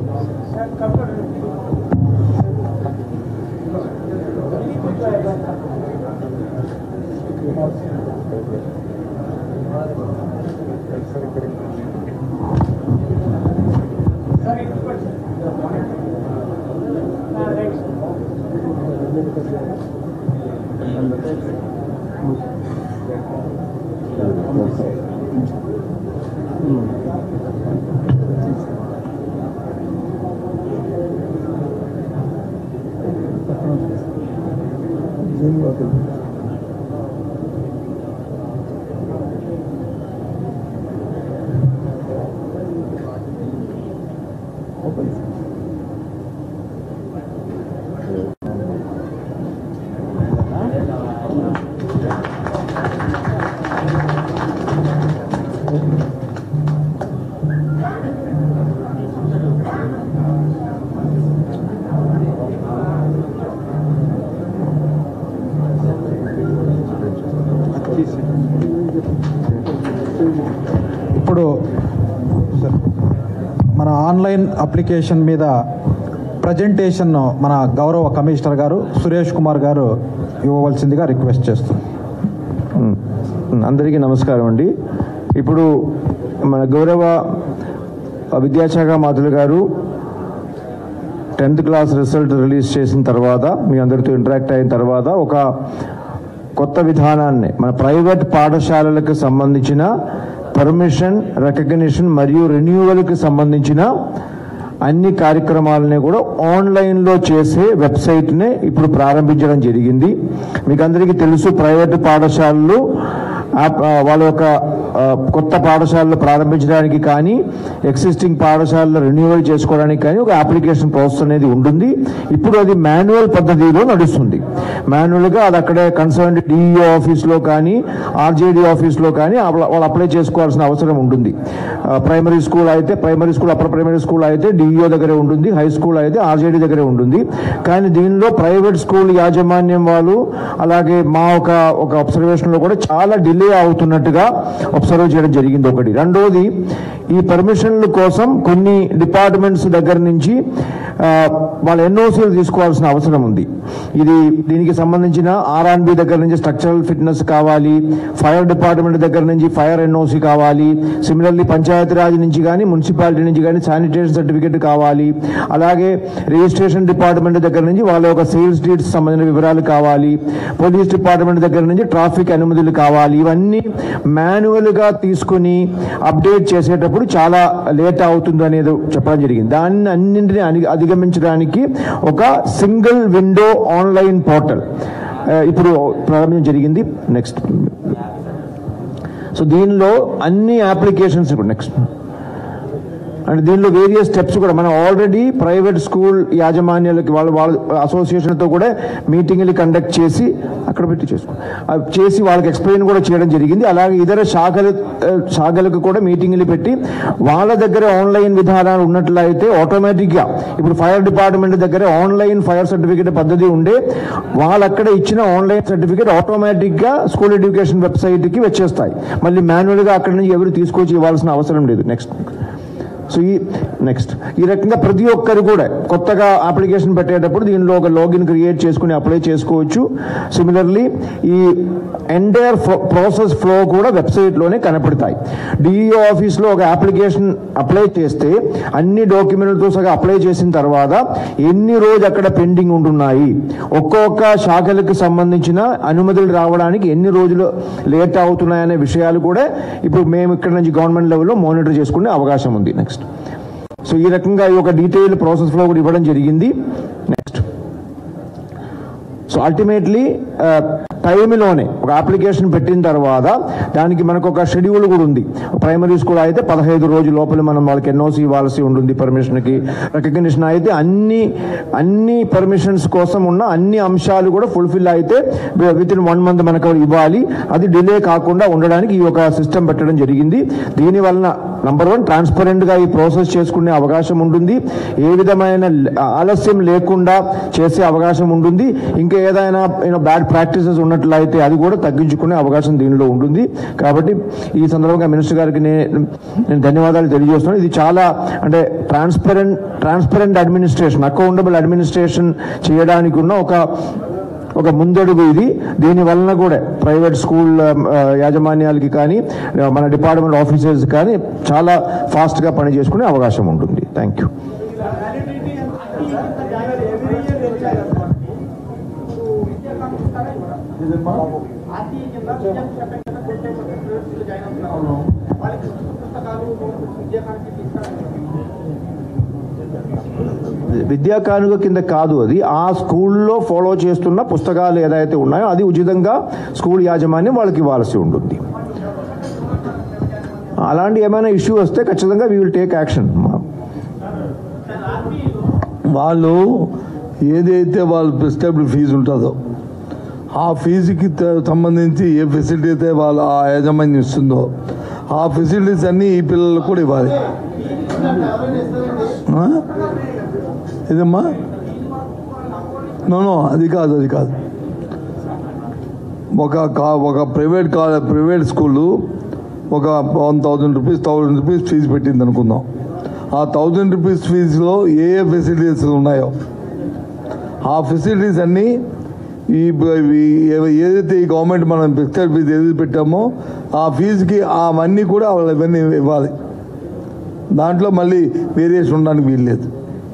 ఇప్పుడు సార్, మన ఆన్లైన్ అప్లికేషన్ మీద ప్రజెంటేషన్ మన గౌరవ కమిషనర్ గారు సురేష్ కుమార్ గారు ఇవ్వవలసిందిగా రిక్వెస్ట్ చేస్తున్నాం
అందరికీ నమస్కారం అండి ఇప్పుడు మన గౌరవ విద్యాశాఖ మంత్రులు గారు టెన్త్ క్లాస్ రిజల్ట్ రిలీజ్ చేసిన తర్వాత మీ అందరితో ఇంటరాక్ట్ అయిన తర్వాత ఒక కొత్త విధానాన్ని మన ప్రైవేట్ పాఠశాలలకు సంబంధించిన పర్మిషన్ రికగ్నిషన్ మరియు రెన్యూవల్కి సంబంధించిన అన్ని కార్యక్రమాలని కూడా ఆన్లైన్లో చేసే వెబ్సైట్ని ఇప్పుడు ప్రారంభించడం జరిగింది మీకు అందరికీ తెలుసు ప్రైవేట్ పాఠశాలలు ఆ- ఆ వాళ్ళ యొక్క ఆ, కొత్త పాఠశాలలు ప్రారంభించడానికి కానీ ఎగ్జిస్టింగ్ పాఠశాలలు రెన్యూవల్ చేసుకోవడానికి కానీ ఒక అప్లికేషన్ ప్రాసెస్ అనేది ఉంటుంది ఇప్పుడు అది మాన్యువల్ పద్ధతిలో నడుస్తుంది మాన్యువల్గా అది అక్కడే కన్సర్న్ డిఈఓ ఆఫీస్లో కానీ ఆర్జేడీ ఆఫీస్లో కానీ వాళ్ళ- వాళ్ళు అప్లై చేసుకోవాల్సిన అవసరం ఉంటుంది ప్రైమరీ స్కూల్ అయితే primary school upper primary school అయితే డిఈఓ దగ్గరే ఉంటుంది హై స్కూల్ అయితే ఆర్జేడీ దగ్గరే ఉంటుంది కానీ దీనిలో ప్రైవేట్ స్కూల్ యాజమాన్యం వాళ్ళు అలాగే మా ఒక ఒక అబ్జర్వేషన్లో కూడా చాలా డిలే అవుతున్నట్టుగా అబ్జర్వ్ చేయడం జరిగింది ఒకటి రెండోది ఈ పర్మిషన్ల కోసం కొన్ని డిపార్ట్మెంట్స్ దగ్గర నుంచి ఆ, వాళ్ళ ఎన్ఓసీలు తీసుకోవాల్సిన అవసరం ఉంది ఇది దీనికి సంబంధించిన ఆర్ఆన్బి దగ్గర నుంచి స్ట్రక్చరల్ ఫిట్నెస్ కావాలి ఫైర్ డిపార్ట్మెంట్ దగ్గర నుంచి ఫైర్ ఎన్ఓసి కావాలి సిమిలర్లీ పంచాయతీరాజ్ నుంచి కానీ మున్సిపాలిటీ నుంచి కానీ శానిటేషన్ సర్టిఫికేట్ కావాలి అలాగే రిజిస్ట్రేషన్ డిపార్ట్మెంట్ దగ్గర నుంచి వాళ్ళ యొక్క సేల్స్ డీట్స్ సంబంధించిన వివరాలు కావాలి పోలీస్ డిపార్ట్మెంట్ దగ్గర నుంచి ట్రాఫిక్ అనుమతులు కావాలి ఇవన్నీ మాన్యువల్ గా తీసుకుని అప్డేట్ చేసేటప్పుడు చాలా లేట్ అవుతుంది అనేది చెప్పడం జరిగింది దాన్ని అన్నింటినీ అని- అధిగమించడానికి ఒక సింగిల్ విండో ఆన్లైన్ పోర్టల్ ఇప్పుడు ప్రారంభించడం జరిగింది నెక్స్ట్ సో దీనిలో అన్ని అప్లికేషన్స్ ఇప్పుడు నెక్స్ట్ అండ్ దీనిలో వేరియస్ స్టెప్స్ కూడా మనం ఆల్రెడీ ప్రైవేట్ స్కూల్ యాజమాన్యాలకి వాళ్ళ వాళ్ళ అసోసియేషన్తో కూడా మీటింగ్లు కండక్ట్ చేసి అక్కడ పెట్టి చేసుకో అవి చేసి వాళ్ళకి ఎక్స్ప్లెయిన్ కూడా చేయడం జరిగింది అలాగే ఇతర శాఖలు ఆ, శాఖలకు కూడా మీటింగ్లు పెట్టి వాళ్ళ దగ్గర ఆన్లైన్ విధానాలు ఉన్నట్లయితే ఆటోమేటిక్గా ఇప్పుడు ఫైర్ డిపార్ట్మెంట్ దగ్గర ఆన్లైన్ ఫైర్ సర్టిఫికేట్ పద్ధతి ఉండే వాళ్ళు అక్కడ ఇచ్చిన ఆన్లైన్ సర్టిఫికేట్ ఆటోమేటిక్గా స్కూల్ ఎడ్యుకేషన్ వెబ్సైట్కి వచ్చేస్తాయి మళ్ళీ మాన్యువల్గా అక్కడ నుంచి ఎవరు తీసుకొచ్చి ఇవ్వాల్సిన అవసరం లేదు నెక్స్ట్ సో ఈ నెక్స్ట్ ఈ రకంగా ప్రతి ఒక్కరు కూడా కొత్తగా అప్లికేషన్ పెట్టేటప్పుడు దీనిలో ఒక లాగిన్ క్రియేట్ చేసుకుని అప్లై చేసుకోవచ్చు సిమిలర్లీ ఈ ఎంటైర్ ప్రాసెస్ ఫ్లో కూడా వెబ్సైట్లోనే కనపడతాయి డిఈఓ ఆఫీస్లో ఒక అప్లికేషన్ అప్లై చేస్తే అన్ని డాక్యుమెంట్లతో సగా అప్లై చేసిన తర్వాత ఎన్ని రోజు అక్కడ పెండింగ్ ఉంటున్నాయి ఒక్కొక్క శాఖలకు సంబంధించిన అనుమతులు రావడానికి ఎన్ని రోజులు లేట్ అవుతున్నాయనే విషయాలు కూడా ఇప్పుడు మేము ఇక్కడ నుంచి గవర్నమెంట్ లెవెల్లో మానిటర్ చేసుకునే అవకాశం ఉంది నెక్స్ట్ సో ఈ రకంగా ఈ ఒక డీటెయిల్ ప్రాసెస్ ఫ్లో కూడా ఇవ్వడం జరిగింది నెక్స్ట్ సో అల్టిమేట్లీ టైంలోనే ఒక అప్లికేషన్ పెట్టిన తర్వాత దానికి మనకు ఒక షెడ్యూల్ కూడా ఉంది ప్రైమరీ స్కూల్ అయితే పదహైదు రోజుల లోపల మనం వాళ్ళకి ఎన్ఓసి ఇవ్వాల్సి ఉంటుంది పర్మిషన్కి రికగ్నిషన్ అయితే అన్ని అన్ని పర్మిషన్స్ కోసం ఉన్న అన్ని అంశాలు కూడా ఫుల్ఫిల్ అయితే విత్ ఇన్ వన్ మంత్ మనకు ఇవ్వాలి అది డిలే కాకుండా ఉండడానికి ఈ ఒక సిస్టమ్ పెట్టడం జరిగింది దీని వలన నంబర్ వన్ ట్రాన్స్పరెంట్ గా ఈ ప్రాసెస్ చేసుకునే అవకాశం ఉంటుంది ఏ విధమైన ఆలస్యం లేకుండా చేసే అవకాశం ఉంటుంది ఇంకా ఏదైనా బ్యాడ్ ప్రాక్టీసెస్ ఉన్నట్లయితే అది కూడా తగ్గించుకునే అవకాశం దీనిలో ఉంటుంది కాబట్టి ఈ సందర్భంగా మినిస్టర్ గారికి నేను నేను ధన్యవాదాలు తెలియజేస్తున్నాను ఇది చాలా అంటే transparent transparent administration accountable administration చేయడానికి ఉన్న ఒక ఒక ముందడుగు ఇది దీని వలన కూడా ప్రైవేట్ స్కూల్ ఆ, యాజమాన్యాలకి కానీ ఆ, మన డిపార్ట్మెంట్ ఆఫీసర్స్ కానీ చాలా ఫాస్ట్గా పని చేసుకునే అవకాశం ఉంటుంది థ్యాంక్ యూ
ఆర్టీఈ కింద సీఎం చెప్పిన కింద కొట్టే జాయిన్ అవుతున్నారు వాళ్ళకి పుస్తకాలు
విద్యా కానుక కింద కాదు అది ఆ స్కూల్లో ఫాలో చేస్తున్న పుస్తకాలు ఏదైతే ఉన్నాయో అది ఉచితంగా స్కూల్ యాజమాన్యం వాళ్ళకి ఇవ్వాల్సి ఉంటుంది అలాంటి ఏమైనా ఇష్యూ వస్తే ఖచ్చితంగా వీ విల్ టేక్ యాక్షన్
వాళ్ళు ఏదైతే వాళ్ళు ప్రిస్క్రైబ్డ్ ఫీజు ఉంటుందో ఆ ఫీజుకి త- సంబంధించి ఏ ఫెసిలిటీ అయితే వాళ్ళు ఆ యాజమాన్యం ఇస్తుందో ఆ ఫెసిలిటీస్ అన్నీ ఈ పిల్లలకు కూడా ఇవ్వాలి ఆ? ఇదమ్మా నో నో అది కాదు అది కాదు ఒక కా- ఒక ప్రైవేట్ కా ప్రైవేట్ స్కూలు ఒక one thousand rupees thousand rupees fees పెట్టింది అనుకుందాం ఆ థౌజండ్ రూపీస్ ఫీజులో ఏ ఏ ఫెసిలిటీస్ ఉన్నాయో ఆ ఫెసిలిటీస్ అన్నీ ఈ బ- ఈ- ఏ- ఏదైతే ఈ గవర్నమెంట్ మనం ఫిక్స్డ్ ఫీజు ఏదైతే పెట్టామో ఆ ఫీజుకి అవన్నీ కూడా వాళ్ళు ఇవన్నీ ఇవ్వాలి దాంట్లో మళ్ళీ వేరియేషన్ ఉండడానికి వీల్లేదు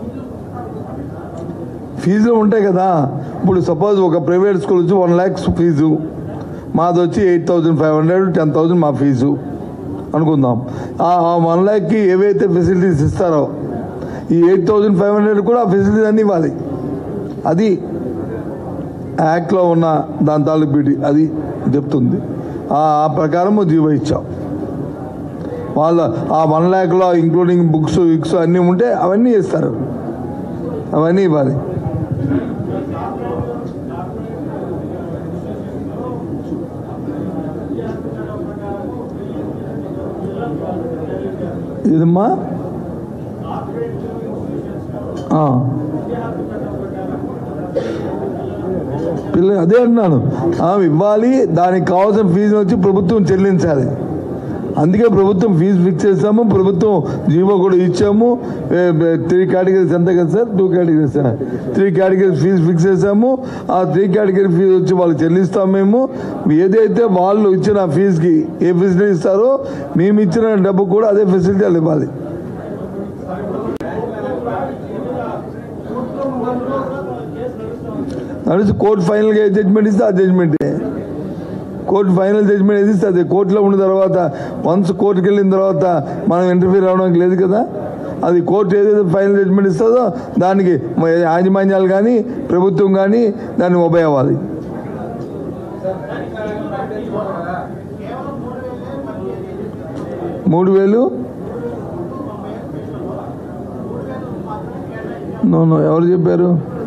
ఫీజులు ఉంటాయి కదా ఇప్పుడు సపోజ్ ఒక ప్రైవేట్ స్కూల్ వచ్చి వన్ ల్యాక్స్ ఫీజు మాది వచ్చి eight thousand five hundred ten thousand మా ఫీజు అనుకుందాం ఆ వన్ ల్యాక్కి ఏవైతే ఫెసిలిటీస్ ఇస్తారో ఈ ఎయిట్ థౌజండ్ ఫైవ్ హండ్రెడ్ కూడా ఆ ఫెసిలిటీస్ అన్నీ ఇవ్వాలి అది యాక్ట్లో ఉన్న దాని తాలూకు బ్యూటీ అది చెప్తుంది ఆ ఆ ప్రకారము జీవో ఇచ్చాం వాళ్ళ ఆ వన్ ల్యాక్లో ఇంక్లూడింగ్ బుక్స్ విక్స్ అన్నీ ఉంటే అవన్నీ ఇస్తారు అవన్నీ ఇవ్వాలి ఇదమ్మా ఆ. పిల్ల అదే అన్నాను ఆ, ఇవ్వాలి దానికి కావాల్సిన ఫీజు వచ్చి ప్రభుత్వం చెల్లించాలి అందుకే ప్రభుత్వం ఫీజు ఫిక్స్ చేస్తాము ప్రభుత్వం జీవో కూడా ఇచ్చాము త్రీ కేటగిరీస్ ఎంత కదా sir two categories three categories fees fix చేసాము ఆ త్రీ కేటగిరీ ఫీజు వచ్చి వాళ్ళు చెల్లిస్తాం మేము ఏదైతే వాళ్ళు ఇచ్చిన ఫీజుకి ఏ ఫెసిలిటీ ఇస్తారో మేము ఇచ్చిన డబ్బు కూడా అదే ఫెసిలిటీ వాళ్ళు ఇవ్వాలి నడిచి కోర్టు ఫైనల్గా ఏ జడ్జ్మెంట్ ఇస్తే ఆ జడ్జ్మెంటే కోర్టు ఫైనల్ జడ్జ్మెంట్ ఏది ఇస్తే అదే కోర్టులో ఉన్న తర్వాత వన్స్ కోర్టుకి వెళ్ళిన తర్వాత మనం ఇంటర్ఫీర్ అవడానికి లేదు కదా అది కోర్టు ఏదైతే ఫైనల్ జడ్జ్మెంట్ ఇస్తుందో దానికి మ- యాజమాన్యాలు కానీ ప్రభుత్వం కానీ దాన్ని ఒబే అవ్వాలి మూడు వేలు నో నో ఎవరు చెప్పారు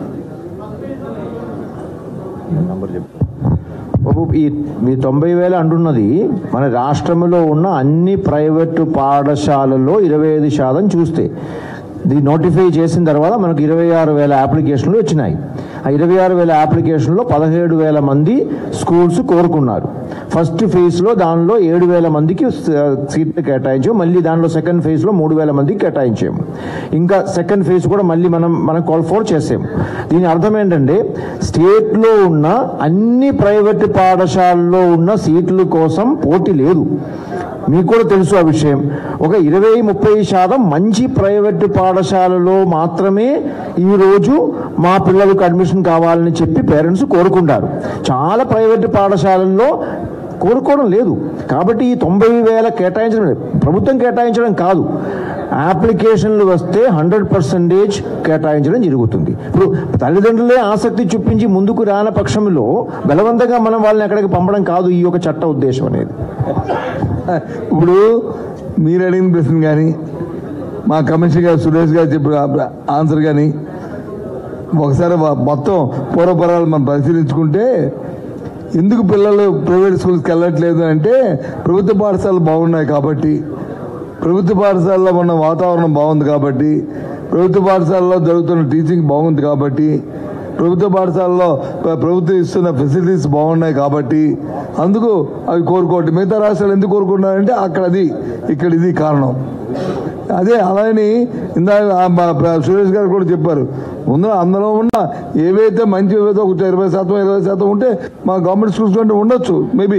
బాబు ఈ మీ తొంభై వేలు అంటున్నది మన రాష్ట్రంలో ఉన్న అన్ని ప్రైవేటు పాఠశాలల్లో ఇరవై ఐదు శాతం చూస్తే ఇది నోటిఫై చేసిన తర్వాత మనకు ఇరవై ఆరు వేల అప్లికేషన్లు వచ్చినాయి ఆ ఇరవై ఆరు వేల అప్లికేషన్లో పదిహేడు వేల మంది స్కూల్స్ కోరుకున్నారు ఫస్ట్ ఫేజ్లో దానిలో ఏడు వేల మందికి స- సీట్లు కేటాయించాము మళ్ళీ దానిలో సెకండ్ ఫేజ్లో మూడు వేల మందికి కేటాయించాము ఇంకా సెకండ్ ఫేజ్ కూడా మళ్ళీ మనం మనం కాల్ ఫోర్ చేసాము దీని అర్థం ఏంటంటే స్టేట్లో ఉన్న అన్ని ప్రైవేట్ పాఠశాలల్లో ఉన్న సీట్ల కోసం పోటీ లేదు మీకు కూడా తెలుసు ఆ విషయం ఒక ఇరవై ముప్పై శాతం మంచి ప్రైవేట్ పాఠశాలలో మాత్రమే ఈరోజు మా పిల్లలకు అడ్మిషన్ కావాలని చెప్పి పేరెంట్స్ కోరుకుంటారు చాలా ప్రైవేట్ పాఠశాలల్లో కోరుకోవడం లేదు కాబట్టి ఈ తొంభై వేల కేటాయించడం ప్రభుత్వం కేటాయించడం కాదు అప్లికేషన్లు వస్తే హండ్రెడ్ పర్సెంటేజ్ కేటాయించడం జరుగుతుంది ఇప్పుడు తల్లిదండ్రులే ఆసక్తి చూపించి ముందుకు రాని పక్షంలో బలవంతంగా మనం వాళ్ళని ఎక్కడికి పంపడం కాదు ఈ యొక్క చట్ట ఉద్దేశం అనేది
ఇప్పుడు మీరు అడిగిన ప్రశ్న కానీ మా కమిషనర్ గారు సురేష్ గారు చెప్పిన ఆన్సర్ కానీ ఒకసారి వా- మొత్తం పూర్వపరాలు మనం పరిశీలించుకుంటే ఎందుకు పిల్లలు ప్రైవేట్ స్కూల్స్కి వెళ్ళట్లేదు అంటే ప్రభుత్వ పాఠశాలలు బాగున్నాయి కాబట్టి ప్రభుత్వ పాఠశాలలో ఉన్న వాతావరణం బాగుంది కాబట్టి ప్రభుత్వ పాఠశాలలో జరుగుతున్న టీచింగ్ బాగుంది కాబట్టి ప్రభుత్వ పాఠశాలలో ప్ర- ప్రభుత్వం ఇస్తున్న ఫెసిలిటీస్ బాగున్నాయి కాబట్టి అందుకు అవి కోరుకోవటం మిగతా రాష్ట్రాలు ఎందుకు కోరుకుంటున్నారంటే అక్కడ అది ఇక్కడ ఇది కారణం అదే అలాని ఇందాక ఆ మా ప్ర- సురేష్ గారు కూడా చెప్పారు ముందు అందులో ఉన్న ఏవైతే మంచి ఏవైతే ఒక ఇరవై శాతం ఇరవై శాతం ఉంటే మా గవర్నమెంట్ స్కూల్స్ కంటే ఉండొచ్చు మేబీ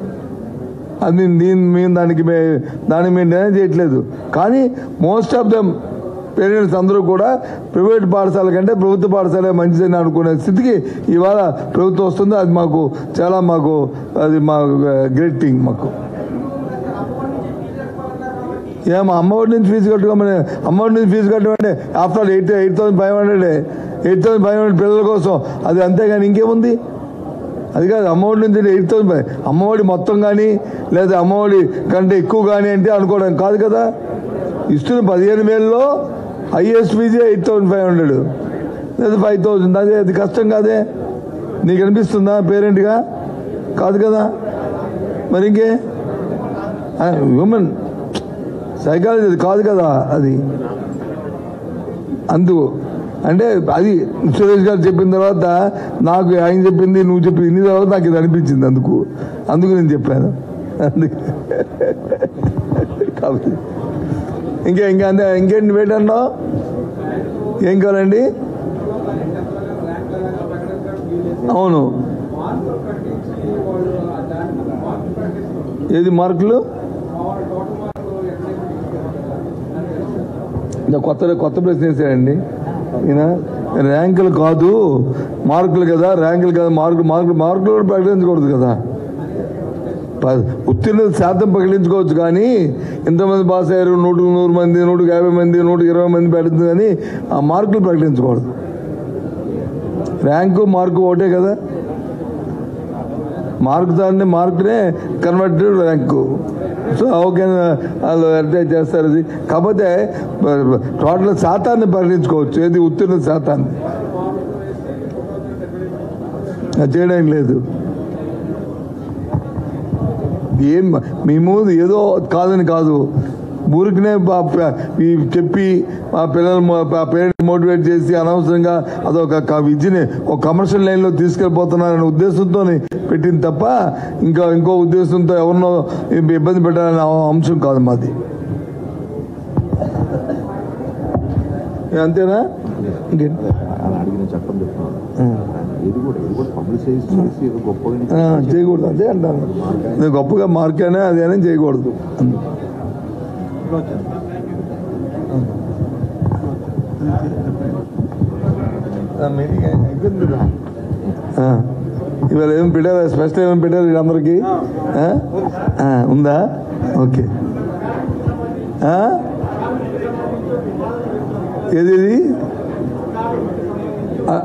అది నేను మేము దానికి మే- దాన్ని మేము నిర్ణయం చేయట్లేదు కానీ మోస్ట్ ఆఫ్ దమ్ పేరెంట్స్ అందరూ కూడా ప్రైవేట్ పాఠశాల కంటే ప్రభుత్వ పాఠశాల మంచిదని అనుకునే స్థితికి ఇవాళ ప్రభుత్వం వస్తుంది అది మాకు చాలా మాకు అది మా గ్రేట్ థింగ్ మాకు ఏమో అమ్మఒడి నుంచి ఫీజు కట్టుకోమని అమ్మఒడి నుంచి ఫీజు కట్టమంటే after all eight eight thousand five hundred eight thousand five hundred పిల్లల కోసం అది అంతేగాని ఇంకేముంది అది కాదు అమ్మఒడి నుంచి ఎయిట్ థౌసండ్ ఫైవ్ అమ్మఒడి మొత్తం కానీ లేదా అమ్మఒడి కంటే ఎక్కువ కానీ అంటే అనుకోవడం కాదు కదా ఇస్తున్న పదిహేను వేలలో హైయెస్ట్ ఫీజే ఎయిట్ థౌసండ్ ఫైవ్ హండ్రెడ్ లేదా ఫైవ్ థౌసండ్ అదే అది కష్టం కాదే నీకు అనిపిస్తుందా పేరెంట్గా కాదు కదా మరి ఇంకే హ్యూమన్ సైకాలజీ అది కాదు కదా అది అందుకు అంటే అది సురేష్ గారు చెప్పిన తర్వాత నాకు ఆయన చెప్పింది నువ్వు చెప్పింది ఇన్ని తర్వాత నాకు ఇది అనిపించింది అందుకు అందుకు నేను చెప్పాను అందుకు కాబట్టి ఇంకా ఇంకా అంతే ఇంకేంటి వెయిట్ అన్నావు ఏం కావాలండి అవును ఏది మార్కులు ఇంకా కొత్త కొత్త ప్రశ్న వేసాడండి ఈయన ర్యాంకులు కాదు మార్కులు కదా ర్యాంకులు కదా మార్కులు మార్కులు మార్కులు కూడా ప్రకటించకూడదు కదా ప- ఉత్తీర్ణత శాతం ప్రకటించుకోవచ్చు కానీ ఇంతమంది పాస్ అయ్యారు నూటికి నూరు మంది నూటికి యాభై మంది నూటికి ఇరవై మంది పెడుతుంది కానీ ఆ మార్కులు ప్రకటించకూడదు ర్యాంకు మార్కు ఒకటే కదా మార్క్ దాన్ని మార్కునే కన్వర్టెడ్ ర్యాంకు సో ఓకే వాళ్ళు అడ్వర్టైజ్ చేస్తారు అది కాకపోతే టోటల్ శాతాన్ని ప్రకటించుకోవచ్చు ఏది ఉత్తీర్ణ శాతాన్ని అది చేయడానికి లేదు ఏం మేము ఏదో కాదని కాదు ఊరికనే పా- ప- ఈ చెప్పి ఆ పిల్లలు పేరెంట్స్ మోటివేట్ చేసి అనవసరంగా అదొక క- విద్యని ఒక కమర్షియల్ లైన్లో తీసుకెళ్ళిపోతున్నారనే ఉద్దేశంతో పెట్టింది తప్ప ఇంకా ఇంకో ఉద్దేశంతో ఎవరినో ఇబ్బంది పెట్టాలనే అంశం కాదు మాది ఏ, అంతేనా ఇంకేంటి
అలా అడిగిన చట్టం చెప్తున్నాను ఇది కూడా ఇది కూడా పబ్లిసైజ్ చేసి ఏదో గొప్పగా
ఆ, చేయకూడదు అదే అంటాను నేను గొప్పగా మార్కేనే అదేనే చేయకూడదు ఆ, ఇవాళ ఏం పెట్టారు స్పెషల్ ఏమేమి పెట్టారు వీళ్ళందరికీ ఆ? ఆ, ఉందా ఓకే ఆ? ఏది ఇది ఆ.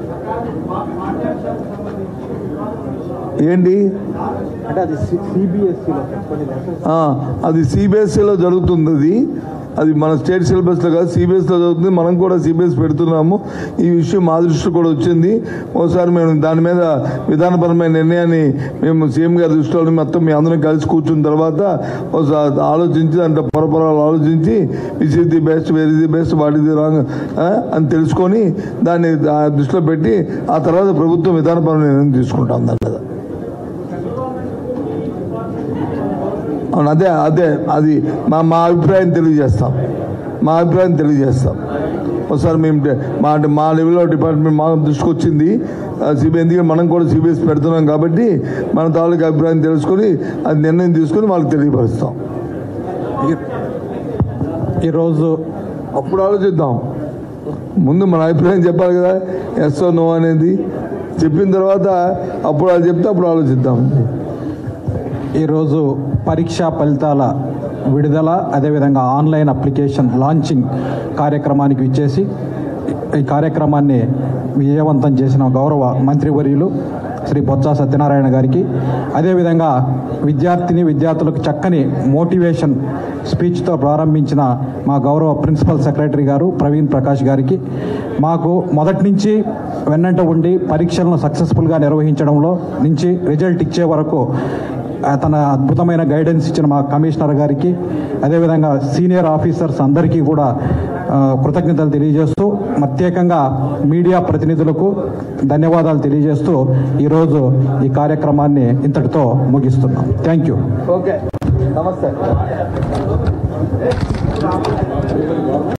ఏంటి
అంటే అది సిబిఎస్ఈలో కొన్ని
ఆ, అది సిబిఎస్ఈలో జరుగుతుంది అది అది మన స్టేట్ సిలబస్లో కాదు సిబిఎస్లో జరుగుతుంది మనం కూడా సిబిఎస్ పెడుతున్నాము ఈ విషయం మా దృష్టి కూడా వచ్చింది ఒకసారి మేము దాని మీద విధానపరమైన నిర్ణయాన్ని మేము సీఎం గారి దృష్టిలో మొత్తం మీ అందరం కలిసి కూర్చున్న తర్వాత ఒకసారి ఆలోచించి దాంట్లో పొరపరాలు ఆలోచించి which is the best very the best what is the wrong అని తెలుసుకొని దాన్ని ఆ దృష్టిలో పెట్టి ఆ తర్వాత ప్రభుత్వం విధానపరమైన నిర్ణయం తీసుకుంటాం దాని మీద అవును అదే అదే అది మా మా అభిప్రాయం తెలియజేస్తాం మా అభిప్రాయం తెలియజేస్తాం ఒకసారి మేము టే- మా అంటే మా లెవెల్లో డిపార్ట్మెంట్ మా దృష్టికి వచ్చింది సిబిఐ ఎందుకంటే మనం కూడా సిబిఎస్ పెడుతున్నాం కాబట్టి మన తాలూకు అభిప్రాయం తెలుసుకొని అది నిర్ణయం తీసుకొని వాళ్ళకి తెలియపరుస్తాం
ఈరోజు
అప్పుడు ఆలోచిద్దాం ముందు మన అభిప్రాయం చెప్పాలి కదా ఎస్ నో అనేది చెప్పిన తర్వాత అప్పుడు అది చెప్తే అప్పుడు ఆలోచిద్దాం
ఈరోజు పరీక్షా ఫలితాల విడుదల అదేవిధంగా ఆన్లైన్ అప్లికేషన్ లాంచింగ్ కార్యక్రమానికి విచ్చేసి ఈ కార్యక్రమాన్ని విజయవంతం చేసిన గౌరవ మంత్రివర్యులు శ్రీ బొత్స సత్యనారాయణ గారికి అదేవిధంగా విద్యార్థిని విద్యార్థులకు చక్కని మోటివేషన్ స్పీచ్తో ప్రారంభించిన మా గౌరవ ప్రిన్సిపల్ సెక్రటరీ గారు ప్రవీణ్ ప్రకాష్ గారికి మాకు మొదటి నుంచి వెన్నంట ఉండి పరీక్షలను సక్సెస్ఫుల్గా నిర్వహించడంలో నుంచి రిజల్ట్ ఇచ్చే వరకు తన అద్భుతమైన గైడెన్స్ ఇచ్చిన మా కమిషనర్ గారికి అదేవిధంగా సీనియర్ ఆఫీసర్స్ అందరికీ కూడా ఆ, కృతజ్ఞతలు తెలియజేస్తూ ప్రత్యేకంగా మీడియా ప్రతినిధులకు ధన్యవాదాలు తెలియజేస్తూ ఈరోజు ఈ కార్యక్రమాన్ని ఇంతటితో ముగిస్తున్నాం థ్యాంక్ యూ
ఓకే నమస్తే